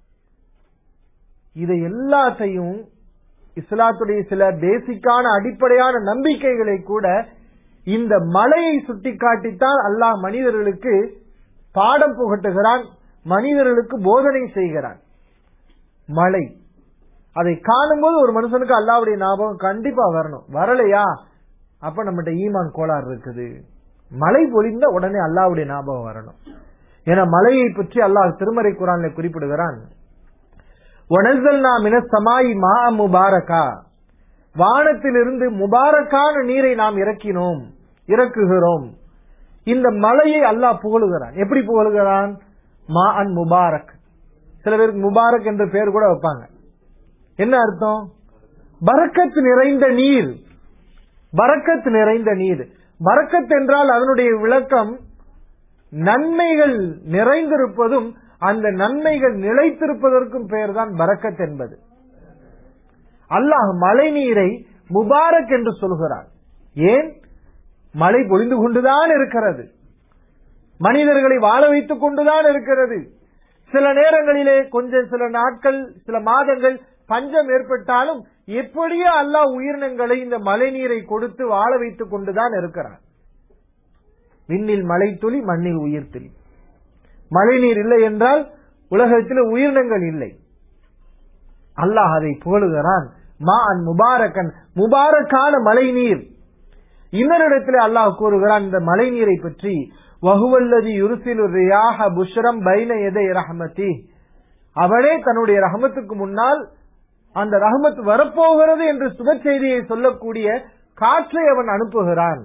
இதை எல்லாத்தையும் இஸ்லாத்துடைய சில பேசிக்கான அடிப்படையான நம்பிக்கைகளை கூட இந்த மலையை சுட்டிக்காட்டித்தான் அல்லாஹ் மனிதர்களுக்கு பாடம் புகட்டுகிறான் மனிதர்களுக்கு போதனை செய்கிறான் மலை அதை காணும்போது ஒரு மனுஷனுக்கு அல்லாவுடைய ஞாபகம் கண்டிப்பா வரணும் வரலையா அப்ப நம்மகிட்ட ஈமான் கோளாறு இருக்குது மழை பொழிந்த உடனே அல்லாவுடைய ஞாபகம் வரணும் ஏன்னா மலையை பற்றி அல்லாஹ் திருமறை குரான்ல குறிப்பிடுகிறான் ஒனசல்னா மின சமாயி மா முபாரகா வானத்திலிருந்து முபாரக்கான நீரை நாம் இறக்கினோம் இறக்குகிறோம் இந்த மலையை அல்லாஹ் புகழுகிறான் எப்படி புகழுகிறான் மா அன் முபாரக் சில பேருக்கு முபாரக் என்ற பெயர் கூட வைப்பாங்க என்ன அர்த்தம் பரக்கத் நிறைந்த நீர் பரக்கத் நிறைந்த நீர் பரக்கத் என்றால் அதனுடைய விளக்கம் நன்மைகள் நிறைந்திருப்பதும் அந்த நன்மைகள் நிலைத்திருப்பதற்கும் பெயர்தான் பரக்கத் என்பது அல்லாஹ் மழை நீரை முபாரக் என்று சொல்கிறார் ஏன் மழை பொழிந்து கொண்டுதான் இருக்கிறது மனிதர்களை வாழ வைத்துக் கொண்டுதான் இருக்கிறது சில நேரங்களிலே கொஞ்சம் சில நாட்கள் சில மாதங்கள் பஞ்சம் ஏற்பட்டாலும் எப்படியோ அல்லாஹ் உயிரினங்களை இந்த மழை நீரை கொடுத்து வாழ வைத்துக் கொண்டுதான் இருக்கிறார் விண்ணில் மழை துளி மண்ணில் உயிர் துளி மழை நீர் இல்லை என்றால் உலகத்தில் உயிரினங்கள் இல்லை அல்லாஹ் அதை புகழுகிறான் மா அன் முபாரக்கன் முபாரக்கான மழை நீர் இன்னொரு அல்லாஹ் கூறுகிறான் இந்த மழை நீரை பற்றி வகுவல்லதி யுருசிலு ரியாக புஷ்ரம் பைன எதை ரஹமதி அவனே தன்னுடைய ரஹமத்துக்கு முன்னால் அந்த ரஹமத் வரப்போகிறது என்று சுப செய்தியை சொல்லக்கூடிய காற்றை அவன் அனுப்புகிறான்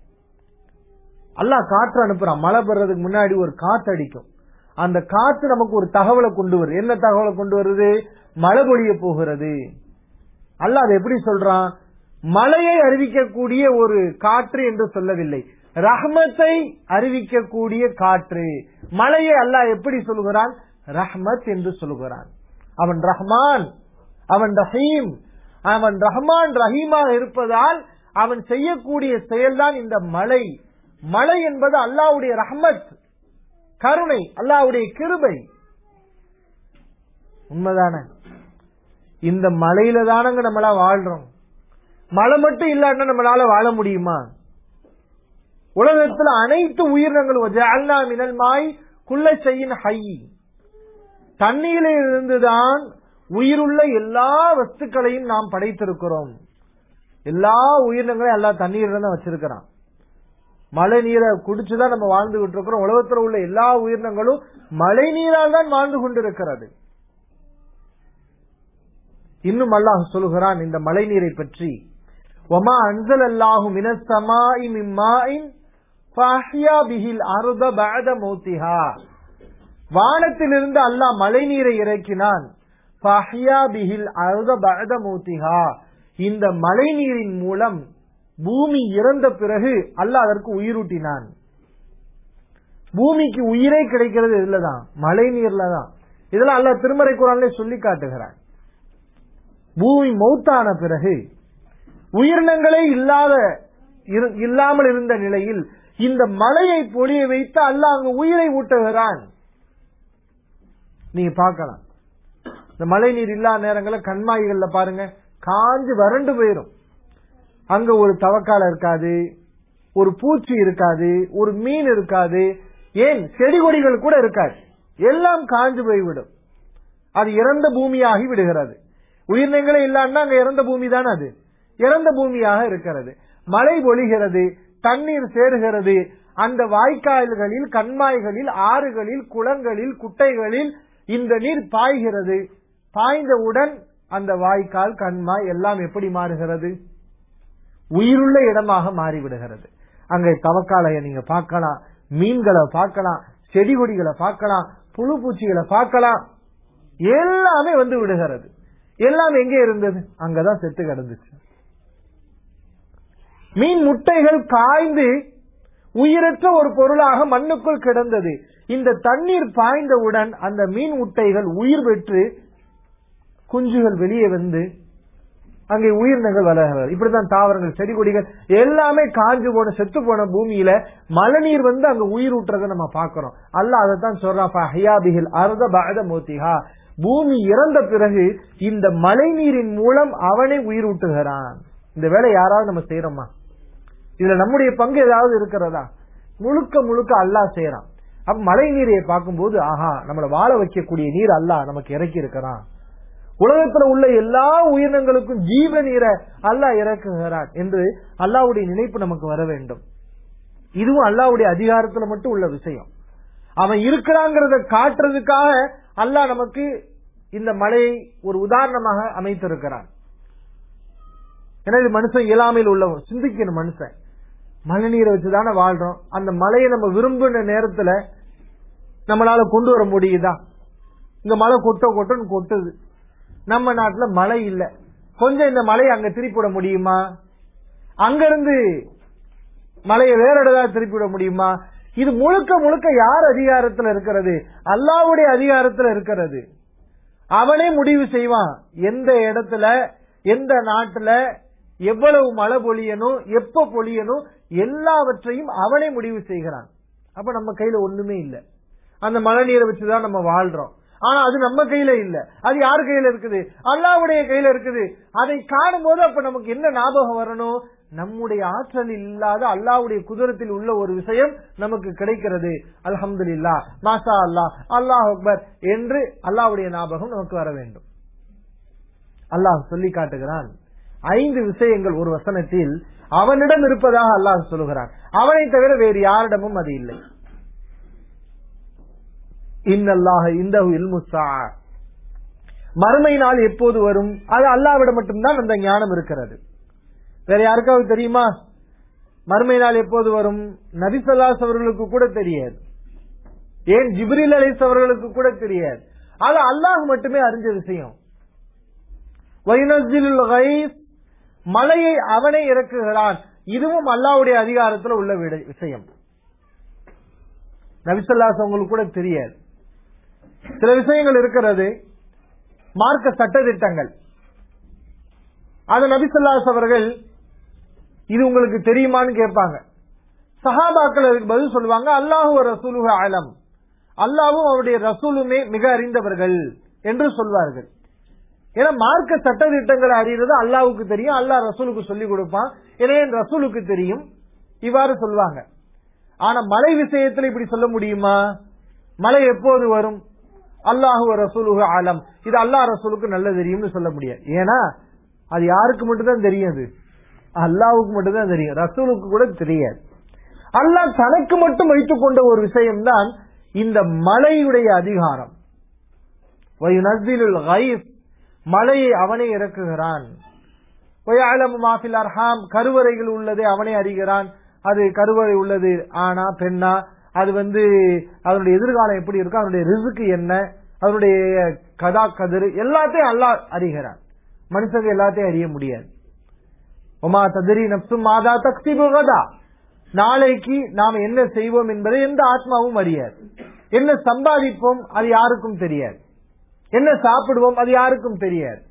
அல்லாஹ் காற்று அனுப்புறான் மழை பெறதுக்கு முன்னாடி ஒரு காத்து அடிக்கும் அந்த காத்து நமக்கு ஒரு தகவலை கொண்டு வருது என்ன தகவலை கொண்டு வருது மழை பொழிய போகிறது அல்லாஹ் அதை எப்படி சொல்றான் மழையை அறிவிக்கக்கூடிய ஒரு காற்று என்று சொல்லவில்லை ரஹ்மத்தை அறிவிக்கக்கூடிய காற்று மழையை அல்லாஹ் எப்படி சொல்கிறான் ரஹ்மத் என்று சொல்கிறான் அவன் ரஹ்மான் அவன் ரஹீம் அவன் ரஹ்மான் ரஹீமாக இருப்பதால் அவன் செய்யக்கூடிய செயல்தான் இந்த மழை மழை என்பது அல்லாஹ்வுடைய ரஹ்மத் கருணை அல்லாஹ்வுடைய கிருபை உண்மைதானே இந்த மழையில தானங்க நம்மளா வாழ்றோம் மழை மட்டும் இல்லாட்டா நம்மளால வாழ முடியுமா உலகத்துல அனைத்து உயிரினங்களும் ஜஅல்னா மினல் மாய் குள்ள செய்யின் ஹை தண்ணீரில் இருந்துதான் உயிருள்ள எல்லா வஸ்துக்களையும் நாம் படைத்திருக்கிறோம் எல்லா உயிரினங்களையும் எல்லா தண்ணீர்ல தான் வச்சிருக்கிறான் மழை நீரை குடிச்சுதான் நம்ம வாழ்ந்துகிட்டு இருக்கிறோம் உலகத்துல உள்ள எல்லா உயிரினங்களும் மழை நீரால் தான் வாழ்ந்து கொண்டிருக்கிறது இன்னும் அல்லாஹ் சொல்லுகிறான் இந்த மழை நீரை பற்றி ஒமா அன்சல் அல்லாஹு மினசமாஇ மிம்மாஇன் ஃபஹ்யா பிஹில் அர்த பஅத மௌத்திஹா வானத்திலிருந்து அல்லாஹ் மழை நீரை இறக்கினான் ஃபஹ்யா பிஹில் அர்த பஅத மௌத்திஹா இந்த மழை நீரின் மூலம் பூமி இறந்த பிறகு அல்லாஹ் அதற்கு உயிரூட்டினான் பூமிக்கு உயிரே கிடைக்கிறது இதுலதான் மழை நீர்ல தான் இதெல்லாம் அல்லாஹ் திருமறை குரான்ல சொல்லி காட்டுகிறான் பூமி மௌத்தான பிறகு உயிரினங்களே இல்லாத இரு- இல்லாமல் இருந்த நிலையில் இந்த மலையை பொழிய வைத்து அல்லாஹ் அங்கு உயிரை ஊட்டுகிறான் நீங்க பார்க்கலாம் இந்த மழை நீர் இல்லாத நேரங்களில் கண்மாய்கள்ல பாருங்க காஞ்சு வறண்டு போயிரும் அங்க ஒரு தவக்கால இருக்காது ஒரு பூச்சி இருக்காது ஒரு மீன் இருக்காது ஏன் செடி கொடிகள் கூட இருக்காது எல்லாம் காஞ்சு போய்விடும் அது இறந்த பூமியாகி விடுகிறது உயிரினங்களே இல்லான்னா அங்க இறந்த பூமி தானே அது இறந்த பூமியாக இருக்கிறது மழை பொழிகிறது தண்ணீர் சேருகிறது அந்த வாய்க்கால்களில் கண்மாய்களில் ஆறுகளில் குளங்களில் குட்டைகளில் இந்த நீர் பாய்கிறது பாய்ந்தவுடன் அந்த வாய்க்கால் கண்மாய் எல்லாம் எப்படி மாறுகிறது உயிருள்ள இடமாக மாறிவிடுகிறது அங்கே தவக்காலைய நீங்க பார்க்கலாம் மீன்களை பார்க்கலாம் செடி கொடிகளை பார்க்கலாம் புழு பூச்சிகளை பார்க்கலாம் எல்லாமே வந்து விடுகிறது எல்லாம் எங்கே இருந்தது அங்கதான் செத்து கிடந்துச்சு மீன் முட்டைகள் காய்ந்து உயிரற்ற ஒரு பொருளாக மண்ணுக்குள் கிடந்தது இந்த தண்ணீர் பாய்ந்தவுடன் அந்த மீன் முட்டைகள் உயிர் பெற்று குஞ்சுகள் வெளியே வந்து அங்கே உயிரினங்கள் வளர்கிறது இப்படித்தான் தாவரங்கள் செடி கொடிகள் எல்லாமே காஞ்சு போன செத்து போன பூமியில மழைநீர் வந்து அங்க உயிர் ஊட்டுறதை நம்ம பார்க்கிறோம் அல்லாஹ் அதைத்தான் சொல்றான் ஹயாபிகில் அர்த பஅத மோத்திஹா பூமி இறந்த பிறகு இந்த மழை நீரின் மூலம் அவனை உயிர் ஊட்டுகிறான் இந்த வேலை யாராவது நம்ம செய்யறோமா இதுல நம்முடைய பங்கு ஏதாவது இருக்கிறதா முழுக்க முழுக்க அல்லாஹ் செய்யறான் அப்ப மழை நீரை பார்க்கும்போது ஆஹா நம்மளை வாழ வைக்கக்கூடிய நீர் அல்லாஹ் நமக்கு இறக்கி இருக்கிறான் உலகத்துல உள்ள எல்லா உயிரினங்களுக்கும் ஜீவ நீரை அல்லாஹ் இறக்குகிறான் என்று அல்லாஹ்வுடைய நினைப்பு நமக்கு வர வேண்டும் இதுவும் அல்லாஹ்வுடைய அதிகாரத்துல மட்டும் உள்ள விஷயம் அவன் இருக்கிறாங்கிறத காட்டுறதுக்காக அல்லாஹ் நமக்கு இந்த மழையை ஒரு உதாரணமாக அமைத்திருக்கிறான் எனவே மனுஷன் இயலாமையில் உள்ளவன் சிந்திக்கணும் மனுஷன் மழை நீரை வச்சுதானே வாழ்றோம் அந்த மழையை நம்ம விரும்பின நேரத்துல நம்மளால கொண்டு வர முடியுதா இங்க மழை கொட்ட கொட்டன்னு கொட்டுது நம்ம நாட்டுல மழை இல்ல கொஞ்சம் இந்த மழையை அங்க திருப்பி விட முடியுமா அங்க இருந்து மலையை வேற இடத்துல திருப்பி விட முடியுமா இது முழுக்க முழுக்க யார் அதிகாரத்துல இருக்கிறது அல்லாவுடைய அதிகாரத்துல இருக்கிறது அவனே முடிவு செய்வான் எந்த இடத்துல எந்த நாட்டுல எவ்வளவு மழை பொழியணும் எப்ப பொழியணும் எல்லாவற்றையும் அவனே முடிவு செய்கிறான் அப்ப நம்ம கையில ஒண்ணுமே இல்ல அந்த மழை நீரை வச்சுதான் நம்ம வாழ்றோம் ஆனா அது நம்ம கையில இல்ல அது யார் கையில இருக்குது அல்லாவுடைய கையில இருக்குது அதை காணும் போது அப்ப நமக்கு என்ன ஞாபகம் வரணும் நம்முடைய ஆற்றல் இல்லாத அல்லாவுடைய குதிரத்தில் உள்ள ஒரு விஷயம் நமக்கு கிடைக்கிறது அல்ஹம்துலில்லா மாசா அல்லாஹ் அல்லாஹ் அக்பர் என்று அல்லாவுடைய ஞாபகம் நமக்கு வர வேண்டும் அல்லாஹ் சொல்லி காட்டுகிறான் ஐந்து விஷயங்கள் ஒரு வசனத்தில் அவனிடம் இருப்பதாக அல்லாஹ் சொல்லுகிறான் அவனை தவிர வேறு யாரிடமும் அது இல்லை இன்னல்லாஹ இந்தஹு இல்முசா மறுமை நாள் எப்போது வரும் அது அல்லாவிடம் மட்டும்தான் அந்த ஞானம் இருக்கிறது வேற யாருக்காவது தெரியுமா மறுமை நாள் எப்போது வரும் நபிசல்லாஸ் அவர்களுக்கு கூட தெரியாது ஏன் ஜிப்ரில் அலிஸ் அவர்களுக்கு கூட தெரியாது அது அல்லாஹ் மட்டுமே அறிஞ்ச விஷயம் வைனஸ்ஜிலுல் கைஸ் மலையை அவனே இறக்குகிறான் இதுவும் அல்லாவுடைய அதிகாரத்துல உள்ள விட- விஷயம் நபிசல்லாஸ் உங்களுக்கு கூட தெரியாது சில விஷயங்கள் இருக்கிறது மார்க்க சட்டதிட்டங்கள் அது நபிசல்லாஸ் அவர்கள் இது உங்களுக்கு தெரியுமான்னு கேட்பாங்க சஹாபாக்கள் அதுக்கு பதில் சொல்லுவாங்க அல்லாஹு ரசூலுக ஆலம் அல்லாவும் அவருடைய ரசூலுமே மிக அறிந்தவர்கள் என்று சொல்வார்கள் ஏன்னா மார்க்க சட்டதிட்டங்களை அறியறது அல்லாவுக்கு தெரியும் அல்லாஹ் ரசூலுக்கு சொல்லிக் கொடுப்பான் எனவே என் ரசூலுக்கு தெரியும் இவ்வாறு சொல்வாங்க ஆனா மலை விஷயத்துல இப்படி சொல்ல முடியுமா மழை எப்போது வரும் அல்லாஹு ரசூலுக ஆலம் இது அல்லாஹ் ரசூலுக்கு நல்ல தெரியும்னு சொல்ல முடியாது ஏன்னா அது யாருக்கு மட்டும்தான் தெரியும் அது அல்லாவுக்கு மட்டும்தான் தெரியும் ரசூலுக்கு கூட தெரியாது அல்லாஹ் தனக்கு மட்டும் வைத்துக் கொண்ட ஒரு விஷயம்தான் இந்த மலையுடைய அதிகாரம் வயுனஸ்ஸிலுல் கைஸ் மலையை அவனே இறக்குகிறான் வயஅலமு மா ஃபில் அர்ஹாம் கருவறைகள் உள்ளதை அவனே அறிகிறான் அது கருவறை உள்ளது ஆனா பெண்ணா அது வந்து அதனுடைய எதிர்காலம் எப்படி இருக்கும் அதனுடைய ரிசுக்கு என்ன அதனுடைய கதா கதிர் எல்லாத்தையும் அல்லாஹ் அறிகிறான் மனுஷங்க எல்லாத்தையும் அறிய முடியாது உமா ததிரி நப்சும் மாதா தக்சிபு கதா நாளைக்கு நாம் என்ன செய்வோம் என்பதை எந்த ஆத்மாவும் அறியாது என்ன சம்பாதிப்போம் அது யாருக்கும் தெரியாது என்ன சாப்பிடுவோம் அது யாருக்கும் தெரியாது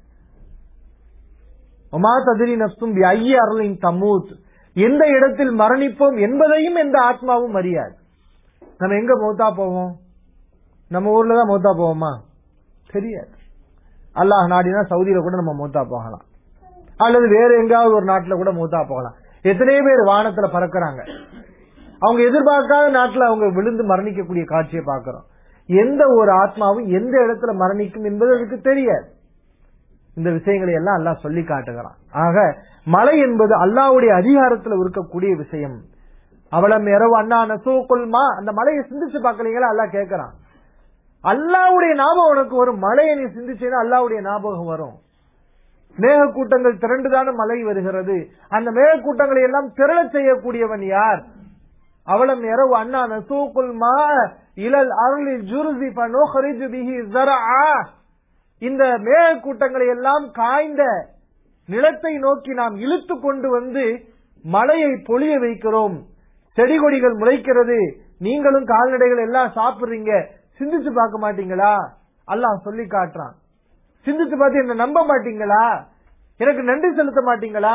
ஒமா ததிரி நப்சும் ஐய அருளின் தமூத் எந்த இடத்தில் மரணிப்போம் என்பதையும் எந்த ஆத்மாவும் அறியாது நம்ம எங்க மௌத்தா போவோம் நம்ம ஊர்ல தான் மௌத்தா போவோமா தெரியாது அல்லாஹ் நாடினா சவுதியில கூட நம்ம மௌத்தா போகலாம் அல்லது வேற எங்காவது ஒரு நாட்டுல கூட மூத்தா போகலாம் எத்தனையோ பேர் வானத்துல பறக்கறாங்க அவங்க எதிர்பார்க்காத நாட்டுல அவங்க விழுந்து மரணிக்கக்கூடிய காட்சியை பார்க்கிறோம் எந்த ஒரு ஆத்மாவும் எந்த இடத்துல மரணிக்கும் என்பது அதுக்கு தெரியாது இந்த விஷயங்களை எல்லாம் அல்லாஹ் சொல்லி காட்டுகிறான் ஆக மலை என்பது அல்லாஹ்வுடைய அதிகாரத்துல இருக்கக்கூடிய விஷயம் அவளம் இரவு அண்ணா நசூக்குல்மா அந்த மலையை சிந்திச்சு பார்க்கலீங்களா அல்லாஹ் கேட்கறான் அல்லாஹ்வுடைய ஞாபகம் உனக்கு வரும் மலையை நீ சிந்திச்சேன்னா அல்லாஹ்வுடைய ஞாபகம் வரும் மேகக்கூட்டங்கள் திரண்டுதான மலை வருகிறது அந்த மேகக்கூட்டங்களை எல்லாம் திரளச் செய்யக்கூடியவன் யார் அவளம் இரவு அண்ணா நசூக்குல் மா இலல் அருளி ஜுருசி பனோஹரிஜு பிஹி ஸரஆ இந்த மேகக்கூட்டங்களை எல்லாம் காய்ந்த நிலத்தை நோக்கி நாம் இழுத்து கொண்டு வந்து மழையை பொழிய வைக்கிறோம் செடி கொடிகள் முளைக்கிறது நீங்களும் கால்நடைகள் எல்லாம் சாப்பிடுறீங்க சிந்திச்சு பார்க்க மாட்டீங்களா அல்லாஹ் சொல்லி காட்டுறான் சிந்திச்சு பார்த்து என்ன நம்ப மாட்டீங்களா எனக்கு நன்றி செலுத்த மாட்டீங்களா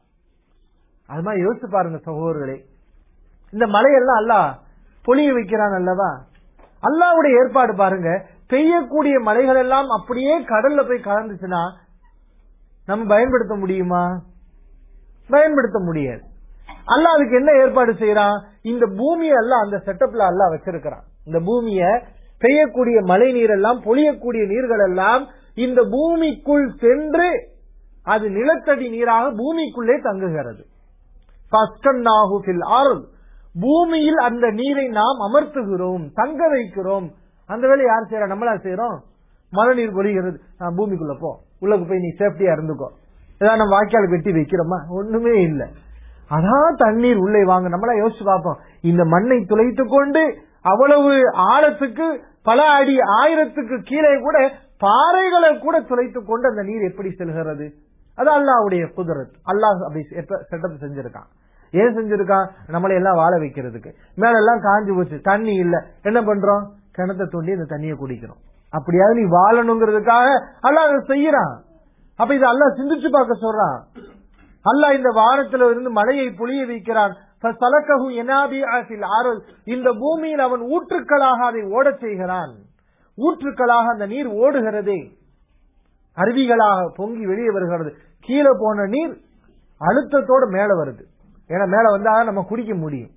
அது மாதிரி யோசிச்சு பாருங்க சகோதரர்களே இந்த மலையெல்லாம் அல்லாஹ் பொழிய வைக்கிறான் அல்லவா அல்லாவுடைய ஏற்பாடு பாருங்க பெய்யக்கூடிய மலைகள் எல்லாம் அப்படியே கடல்ல போய் கலந்துச்சுன்னா நம்ம பயன்படுத்த முடியுமா பயன்படுத்த முடியாது அல்லாஹ் அதுக்கு என்ன ஏற்பாடு செய்யறான் இந்த பூமியை எல்லாம் அந்த செட்டப்ல அல்லாஹ் வச்சிருக்கிறான் இந்த பூமிய பெய்யக்கூடிய மழை நீர் எல்லாம் பொழியக்கூடிய நீர்கள் எல்லாம் இந்த பூமிக்குள் சென்று அது நிலத்தடி நீராக பூமிக்குள்ளே தங்குகிறது ஃபஸ்கன்னாஹு ஃபில் அர்த். பூமியில் அந்த நீரை நாம் அமர்த்துகிறோம் தங்க வைக்கிறோம் அந்த வேலையை யார் செய்யறா நம்மளா செய்யறோம் மழை நீர் பொழிகிறது நான் பூமிக்குள்ள போ உள்ளக்கு போய் நீ சேஃப்டியா இருந்துக்கோ ஏதாவது நம்ம வாய்க்கால் வெட்டி வைக்கிறோமா ஒண்ணுமே இல்ல அதான் தண்ணீர் உள்ளே வாங்க நம்மளா யோசிச்சு பார்ப்போம் இந்த மண்ணை துளைத்து கொண்டு அவ்வளவு ஆழத்துக்கு பல அடி ஆயிரத்துக்கு கீழே கூட பாறைகளை கூட துளைத்து கொண்டு அந்த நீர் எப்படி செல்கிறது அது அல்லாஹ்வுடைய குதிரத் அல்லாஹ் அப்படி செட்டப் செஞ்சிருக்கான் ஏன் செஞ்சிருக்கான் நம்மளை எல்லாம் வாழ வைக்கிறதுக்கு மேல எல்லாம் காஞ்சு போச்சு தண்ணி இல்ல என்ன பண்றோம் கிணத்தை தோண்டி இந்த தண்ணியை குடிக்கிறோம் அப்படியாவது நீ வாழணுங்கிறதுக்காக அல்லாஹ் அதை செய்யறான் அப்ப இது அல்லாஹ் சிந்திச்சு பார்க்க சொல்றான் அல்லாஹ் இந்த வானத்துல இருந்து மழையை புளிய வைக்கிறான் ஃபசலக்கஹு யனாபிஅ ஃபில் அர்த். இந்த பூமியில் அவன் ஊற்றுக்களாக அதை ஓடச் செய்கிறான் ஊற்றுக்களாக அந்த நீர் ஓடுகிறதே அருவிகளாக பொங்கி வெளியே வருகிறது கீழே போன நீர் அழுத்தத்தோட மேல வருது ஏன்னா மேல வந்தா நம்ம குடிக்க முடியும்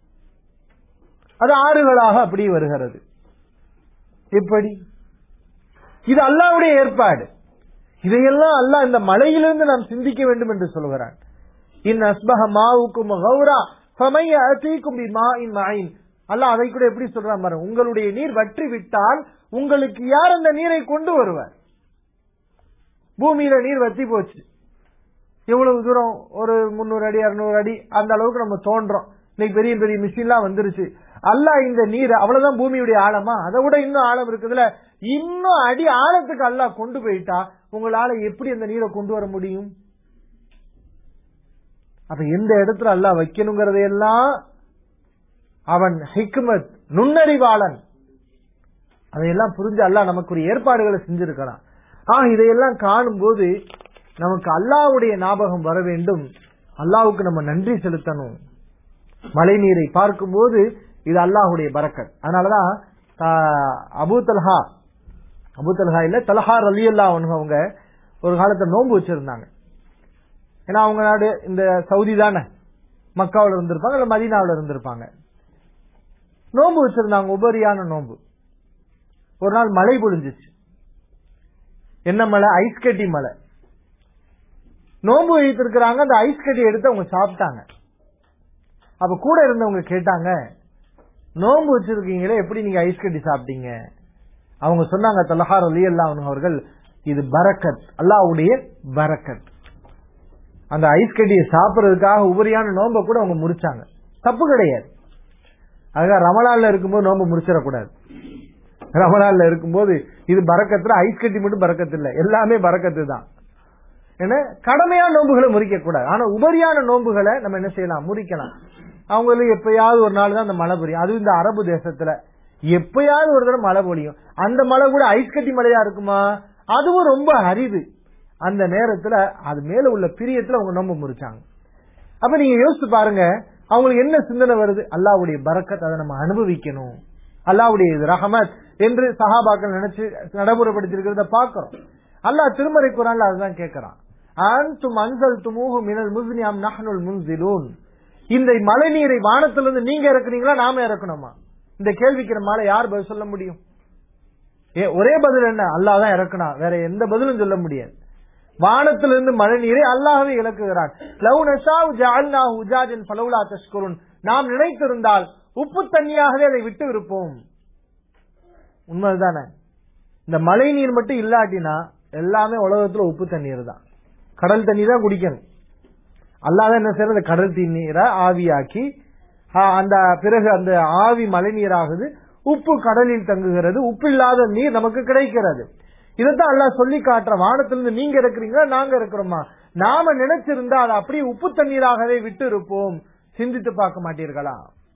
அது ஆறுகளாக அப்படி வருகிறது எப்படி இது அல்லாவுடைய ஏற்பாடு இதையெல்லாம் அல்லாஹ் இந்த மலையிலிருந்து நாம் சிந்திக்க வேண்டும் என்று சொல்கிறான் இன் அஸ்பஹ மாவுக்கும் கௌரா ஃபமைய அத்தீக்கும் பி மாஇன் மயின் அல்லாஹ் அதை கூட எப்படி சொல்றான் பாருங்க உங்களுடைய நீர் வற்றி விட்டால் உங்களுக்கு யார் அந்த நீரை கொண்டு வருவார் பூமியில நீர் வத்தி போச்சு எவ்வளவு தூரம் ஒரு முன்னூறு அடி அறுநூறு அடி அந்த அளவுக்கு நம்ம தோன்றோம் இன்னைக்கு பெரிய பெரிய மிஷின்லாம் வந்துருச்சு அல்லாஹ் இந்த நீர் அவ்வளவுதான் பூமியுடைய ஆழமா அதை விட இன்னும் ஆழம் இருக்குதுல இன்னும் அடி ஆழத்துக்கு அல்லாஹ் கொண்டு போயிட்டா உங்களால எப்படி அந்த நீரை கொண்டு வர முடியும் அப்ப எந்த இடத்துல அல்லாஹ் வைக்கணுங்கிறதையெல்லாம் அவன் ஹிக்மத் நுண்ணறிவாளன் அதையெல்லாம் புரிஞ்சு அல்லாஹ் நமக்கு ஒரு ஏற்பாடுகளை செஞ்சிருக்கிறான் ஆக இதையெல்லாம் காணும்போது நமக்கு அல்லாஹ்வுடைய ஞாபகம் வர வேண்டும் அல்லாஹ்வுக்கு நம்ம நன்றி செலுத்தணும் மழை நீரை பார்க்கும்போது இது அல்லாஹ்வுடைய பரக்கத் அதனாலதான் ஆஹ், அபூ தல்ஹா அபூ தல்ஹா இல்ல தல்ஹா ரலி அவங்க ஒரு காலத்துல நோன்பு வச்சிருந்தாங்க ஏன்னா அவங்க நாடு இந்த சவுதி தானே மக்காவுல இருந்திருப்பாங்க இல்ல மதீனாவுல இருந்திருப்பாங்க நோன்பு வச்சிருந்தாங்க உபரியான நோன்பு ஒரு நாள் மழை பொழிஞ்சிச்சு என்ன மழை ஐஸ் கட்டி மழை நோன்பு வைத்திருக்கிறாங்க அந்த ஐஸ் கட்டி எடுத்து அவங்க சாப்பிட்டாங்க அப்ப கூட இருந்தவங்க கேட்டாங்க நோன்பு வச்சிருக்கீங்களே எப்படி நீங்க ஐஸ் கட்டி சாப்பிட்டீங்க அவங்க சொன்னாங்க தலஹார் அலி அல்லாஹ் அவர்கள் இது பரக்கத் அல்லாஹ்வுடைய பரக்கத் அந்த ஐஸ் கட்டியை சாப்பிடுறதுக்காக உபரியான நோன்பை கூட அவங்க முறிச்சாங்க தப்பு கிடையாது அதுக்காக ரமலான்ல இருக்கும்போது நோன்பு முறிச்சிடக்கூடாது ரமலான்ல இருக்கும்போது இது பறக்கத்துல ஐஸ் கட்டி மட்டும் பறக்கத்து இல்ல எல்லாமே பறக்கத்து தான் ஏன்னா கடமையான நோன்புகளை முறிக்க கூடாது ஆனா உபரியான நோன்புகளை நம்ம என்ன செய்யலாம் முறிக்கலாம் அவங்களுக்கு எப்பயாவது ஒரு நாள் தான் அந்த மழை பொழியும் அதுவும் இந்த அரபு தேசத்துல எப்பயாவது ஒரு தடவை மழை பொழியும் அந்த மழை கூட ஐஸ் கட்டி மழையா இருக்குமா அதுவும் ரொம்ப அரிது அந்த நேரத்துல அது மேல உள்ள பிரியத்துல அவங்க நோன்பு முறிச்சாங்க அப்ப நீங்க யோசிச்சு பாருங்க அவங்களுக்கு என்ன சிந்தனை வருது அல்லாவுடைய பரக்கத் அதை நம்ம அனுபவிக்கணும் அல்லாவுடைய இது ரஹமத் என்று சஹாபாக்கள் நினைச்சு நடைமுறைப்படுத்திருக்கிறத பாக்குறோம் அல்லாஹ் திருமறை குரான்ல அதுதான் கேட்கிறான் அன்தும் அன்சல் துமூஹு மினல் முஸ்னியாம் நஹ்னுல் முன்சிலூன் இந்த மழை நீரை வானத்திலிருந்து நீங்க இறக்குறீங்களா நாம இறக்கணுமா இந்த கேள்விக்கு நம்மால யார் பதில் சொல்ல முடியும் ஏ ஒரே பதில் என்ன அல்லாஹ் தான் இறக்கணும் வேற எந்த பதிலும் சொல்ல முடியாது வானத்திலிருந்து மழை நீரை அல்லாஹ்வே இறக்குகிறான் லவ் நஷாவ் ஜஅல்னாஹு உஜாஜன் ஃபலௌலா தஷ்குருன் நாம் நினைத்திருந்தால் உப்பு தண்ணியாகவே அதை விட்டு இருப்போம் உண்மைதானே இந்த மழை நீர் மட்டும் இல்லாட்டினா எல்லாமே உலகத்துல உப்பு தண்ணீர் தான் கடல் தண்ணி தான் குடிக்கணும் அல்லாத என்ன செய்யறது அந்த கடல் தண்ணீரை ஆவியாக்கி ஆ, அந்த பிறகு அந்த ஆவி மழை நீராகுது உப்பு கடலில் தங்குகிறது உப்பு இல்லாத நீர் நமக்கு கிடைக்கிறது இதைத்தான் அல்லாஹ் சொல்லி காட்டுற வானத்திலிருந்து நீங்க இருக்கிறீங்களா நாங்க இருக்கிறோமா நாம நினைச்சிருந்தா அதை அப்படியே உப்பு தண்ணீராகவே விட்டு இருப்போம் சிந்தித்து பார்க்க மாட்டீர்களா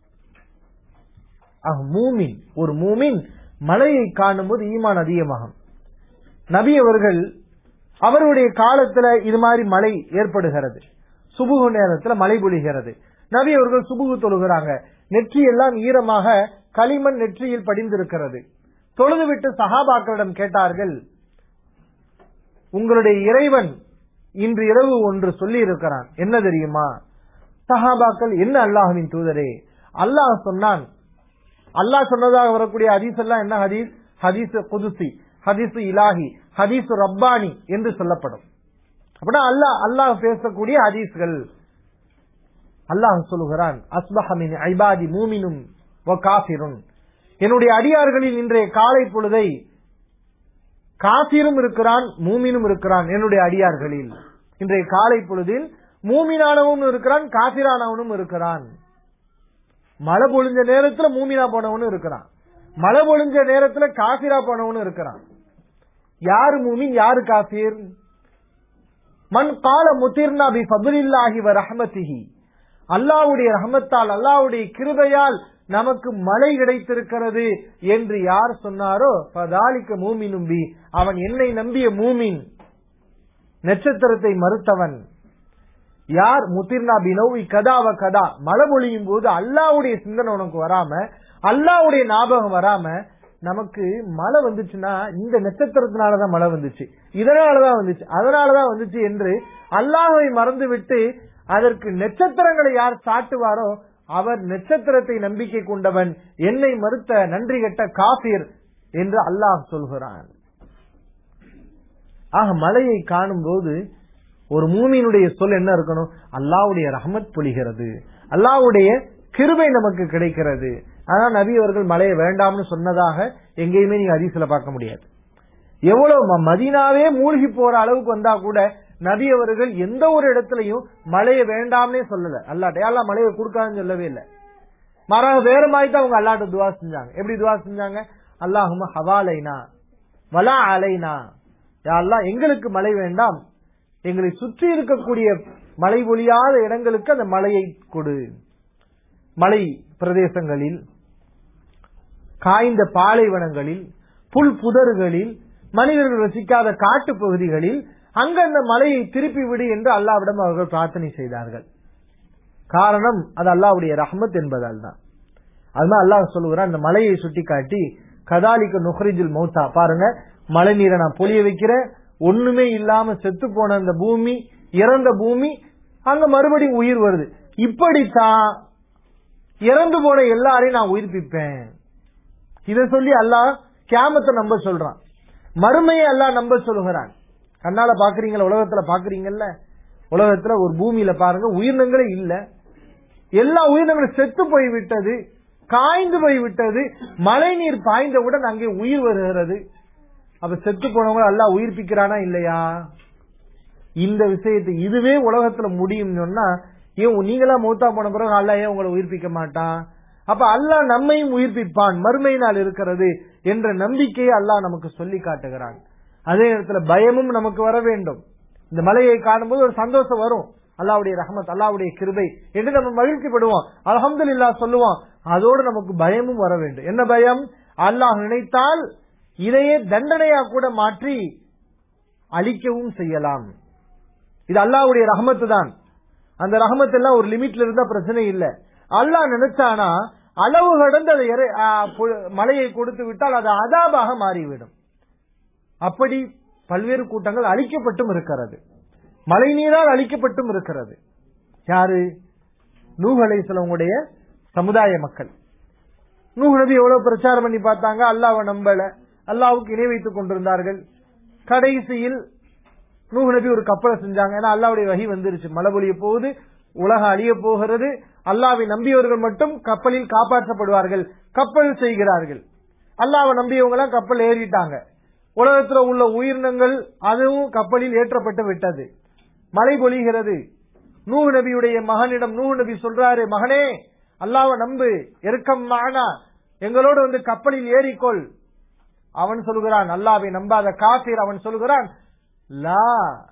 ஆக மூமின் ஒரு மூமின் மழையை காணும்போது ஈமான் அதிகமாகும் நபி அவர்கள் அவருடைய காலத்துல இது மாதிரி மழை ஏற்படுகிறது சுபுகு நேரத்துல மழை பொழிகிறது நபி அவர்கள் சுபுகு தொழுகிறாங்க நெற்றி எல்லாம் ஈரமாக களிமண் நெற்றியில் படிந்திருக்கிறது தொழுதுவிட்டு சஹாபாக்களிடம் கேட்டார்கள் உங்களுடைய இறைவன் இன்று இரவு ஒன்று சொல்லி இருக்கிறான் என்ன தெரியுமா சஹாபாக்கள் என்ன அல்லாஹுவின் தூதரே அல்லாஹ் சொன்னான் அல்லாஹ் சொன்னதாக வரக்கூடிய ஹதீஸ் எல்லாம் என்ன ஹதீஸ் ஹதீஸ் குதுசி ஹதீஸ் இலாஹி ஹதீஸ் ரப்பானி என்று சொல்லப்படும் அப்படின்னா அல்லாஹ் அல்லாஹ் பேசக்கூடிய ஹதீஸ்கள் அல்லாஹ் சொல்லுகிறான் அஸ்பஹமின் ஐபாதி மூமினும் வ காஃபிரும் என்னுடைய அடியார்களில் இன்றைய காலை பொழுதை காசிரும் இருக்கிறான் மூமினும் இருக்கிறான் என்னுடைய அடியார்களில் இன்றைய காலை பொழுதில் மூமினானவனும் இருக்கிறான் காசிரானவனும் இருக்கிறான் மழை பொழிஞ்ச நேரத்துல மூமினா போனவனும் இருக்கிறான் மழை பொழிஞ்ச நேரத்துல காசிரா போனவனும் இருக்கிறான் யாரு மூமின் யாரு காசிர் மண் கால முதிர்னா பி ஃபதுலில்லாஹி வ ரஹ்மத்திஹி அல்லாஹ்வுடைய ரஹமத்தால் அல்லாஹ்வுடைய கிருபையால் நமக்கு மழை கிடைத்திருக்கிறது என்று யார் சொன்னாரோ பதாலிக்க மூமினும் பி அவன் என்னை நம்பிய மூமின் நட்சத்திரத்தை மறுத்தவன் யார் முத்திர்னா பினோவி கதாவ கதா மழை பொழியும் போது அல்லாவுடைய சிந்தனை உனக்கு வராம அல்லாவுடைய ஞாபகம் வராம நமக்கு மழை வந்துச்சுன்னா இந்த நட்சத்திரத்தினாலதான் மழை வந்துச்சு இதனாலதான் வந்துச்சு அதனாலதான் வந்துச்சு என்று அல்லாஹை மறந்து விட்டு அதற்கு நட்சத்திரங்களை யார் சாட்டுவாரோ அவர் நட்சத்திரத்தை நம்பிக்கை கொண்டவன் என்னை மறுத்த நன்றி கெட்ட காபீர் என்று அல்லாஹ் சொல்கிறான் ஆக மலையை காணும் போது ஒரு மூமியினுடைய சொல் என்ன இருக்கணும் அல்லாவுடைய ரஹமத் பொழிகிறது அல்லாவுடைய கிருபை நமக்கு கிடைக்கிறது ஆனா நபி அவர்கள் மழையை வேண்டாம்னு சொன்னதாக எங்கேயுமே நீங்க அதிசல பார்க்க முடியாது எவ்வளவு ம- மதீனாவே மூழ்கி போற அளவுக்கு வந்தா கூட நபி அவர்கள் எந்த ஒரு இடத்துலயும் மழையை வேண்டாம்னே சொல்லல அல்லாட்ட அல்லா மழையை கொடுக்காதுன்னு சொல்லவே இல்லை மாறாக வேற மாதிரி தான் அவங்க அல்லாட்ட துவா செஞ்சாங்க எப்படி துவா செஞ்சாங்க அல்லாஹும ஹவாலைனா வலா அலைனா யா அல்லாஹ் எங்களுக்கு மழை வேண்டாம் எங்களை சுற்றி இருக்கக்கூடிய மழை பொழியாத இடங்களுக்கு அந்த மழையை கொடு மலை பிரதேசங்களில் காய்ந்த பாலைவனங்களில் புல் புதறுகளில் மனிதர்கள் வசிக்காத காட்டு பகுதிகளில் அங்க அந்த மலையை திருப்பி விடு என்று அல்லாவிடம் அவர்கள் பிரார்த்தனை செய்தார்கள் காரணம் அது அல்லாவுடைய ரஹமத் என்பதால் தான் அதுதான் அல்லாஹ் சொல்லுகிறான் அந்த மலையை சுட்டி காட்டி கதாலிக்கு நுஹ்ரிஜில் மௌத்தா பாருங்க மழை நீரை நான் பொழிய வைக்கிறேன் ஒண்ணுமே இல்லாம செத்து போன அந்த பூமி இறந்த பூமி அங்க மறுபடியும் உயிர் வருது இப்படித்தான் இறந்து போன எல்லாரையும் நான் உயிர்ப்பிப்பேன் இத சொல்லி அல்லாஹ் கியாமத்தை நம்ப சொல்றான் மறுமையை அல்லாஹ் நம்ப சொல்லுகிறான் கண்ணால பாக்குறீங்களா உலகத்துல பாக்குறீங்கல்ல உலகத்துல ஒரு பூமியில பாருங்க உயிரினங்களே இல்ல எல்லா உயிரினங்களும் செத்து போய் விட்டது காய்ந்து போய் விட்டது மழை நீர் பாய்ந்தவுடன் அங்கே உயிர் வருகிறது அப்ப செத்து போனவங்க எல்லாம் உயிர்ப்பிக்கிறானா இல்லையா இந்த விஷயத்தை இதுவே உலகத்துல முடியும் சொன்னா ஏன் நீங்களா மூத்தா போன பிறகு அல்லா ஏன் உங்களை உயிர்ப்பிக்க மாட்டான் அப்ப அல்லாஹ் நம்மையும் உயிர்ப்பிப்பான் மறுமை நாள் இருக்கிறது என்ற நம்பிக்கையை அல்லாஹ் நமக்கு சொல்லி காட்டுகிறான் அதே நேரத்துல பயமும் நமக்கு வர வேண்டும் இந்த மலையை காணும்போது ஒரு சந்தோஷம் வரும் அல்லாவுடைய ரஹமத் அல்லாவுடைய கிருபை என்று நம்ம மகிழ்ச்சிப்படுவோம் அலமதுல்லா சொல்லுவோம் அதோடு நமக்கு பயமும் வர வேண்டும் என்ன பயம் அல்லாஹ் நினைத்தால் இதையே தண்டனையா கூட மாற்றி அழிக்கவும் செய்யலாம் இது அல்லாவுடைய ரஹமத்து தான் அந்த ரஹமத் எல்லாம் ஒரு லிமிட்ல இருந்தா பிரச்சனை இல்ல அல்லாஹ் நினைச்சானா அளவு கடந்து அதை இறை- ஆ, பு- மலையை கொடுத்து விட்டால் அது அதாபாக மாறிவிடும் அப்படி பல்வேறு கூட்டங்கள் அழிக்கப்பட்டும் இருக்கிறது மழை நீரால் அழிக்கப்பட்டும் இருக்கிறது யாரு நூஹ் அலைஹிஸ்ஸலாமுடைய சமுதாய மக்கள் நூஹ் நபி எவ்வளவு பிரச்சாரம் பண்ணி பார்த்தாங்க அல்லாஹ்வை நம்பல அல்லாஹ்வுக்கு இணை வைத்துக் கொண்டிருந்தார்கள் கடைசியில் நூஹ் நபி ஒரு கப்பலை செஞ்சாங்க ஏன்னா அல்லாவுடைய வகி வந்துருச்சு மழை பொழிய போகுது உலகம் அழிய போகிறது அல்லாவை நம்பியவர்கள் மட்டும் கப்பலில் காப்பாற்றப்படுவார்கள் கப்பல் செய்கிறார்கள் அல்லாவை நம்பியவங்க எல்லாம் கப்பல் ஏறிட்டாங்க உலகத்துல உள்ள உயிரினங்கள் அதுவும் கப்பலில் ஏற்றப்பட்டு விட்டது மழை பொழிகிறது நூஹ் நபியுடைய மகனிடம் நூஹ் நபி சொல்றாரு மகனே அல்லாவை நம்பு எருக்கம் மானா எங்களோடு வந்து கப்பலில் ஏறிக்கொள் அவன் சொல்கிறான் அல்லாவை நம்பாத காஃபிர் அவன் சொல்கிறான் லா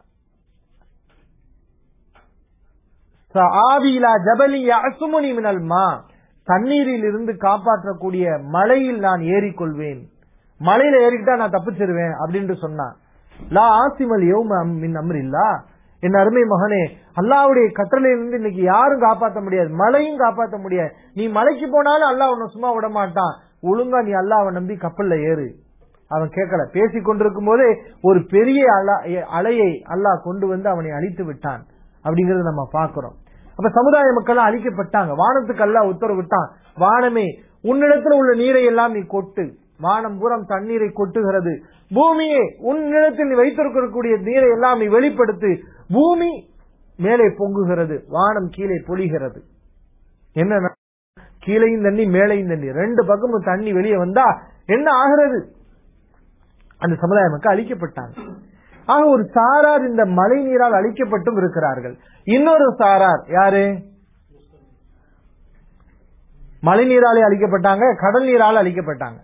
ஆவிலா ஜபலி அசுமுனி மினல் மா தண்ணீரில் இருந்து காப்பாற்றக்கூடிய மலையில் நான் ஏறிக்கொள்வேன் மலையில ஏறிக்கிட்டா நான் தப்பிச்சிருவேன் அப்படின்னு சொன்னான் லா ஆசிமல் யௌம மின் அம்ரில்லா என் அருமை மகனே அல்லாவுடைய கட்டளையிலிருந்து இன்னைக்கு யாரும் காப்பாற்ற முடியாது மலையும் காப்பாற்ற முடியாது நீ மலைக்கு போனாலும் அல்லாஹ் உன்னை சும்மா விட மாட்டான் ஒழுங்கா நீ அல்லாவை நம்பி கப்பல்ல ஏறு அவன் கேட்கல பேசிக் கொண்டிருக்கும் போதே ஒரு பெரிய அல- அலையை அல்லாஹ் கொண்டு வந்து அவனை அழித்து விட்டான் அப்படிங்கறத நம்ம பார்க்கிறோம் அப்ப சமுதாய மக்கள் அழிக்கப்பட்டாங்க வானத்துக்கு அல்லாஹ் உத்தரவிட்டான் வானமே உன்னிடத்துல உள்ள நீரை எல்லாம் நீ கொட்டு வானம் பூரம் தண்ணீரை கொட்டுகிறது பூமியே உன்னிடத்தில் நீ வைத்திருக்கக்கூடிய நீரை எல்லாம் நீ வெளிப்படுத்து பூமி மேலே பொங்குகிறது வானம் கீழே பொழிகிறது என்ன கீழையும் தண்ணி மேலையும் தண்ணி ரெண்டு பக்கமும் தண்ணி வெளியே வந்தா என்ன ஆகிறது அந்த சமுதாய மக்கள் அழிக்கப்பட்டாங்க ஆக ஒரு சாரார் இந்த மழை நீரால் அழிக்கப்பட்டும் இருக்கிறார்கள் இன்னொரு சாரார் யாரு மழை நீராலே அழிக்கப்பட்டாங்க கடல் நீரால் அழிக்கப்பட்டாங்க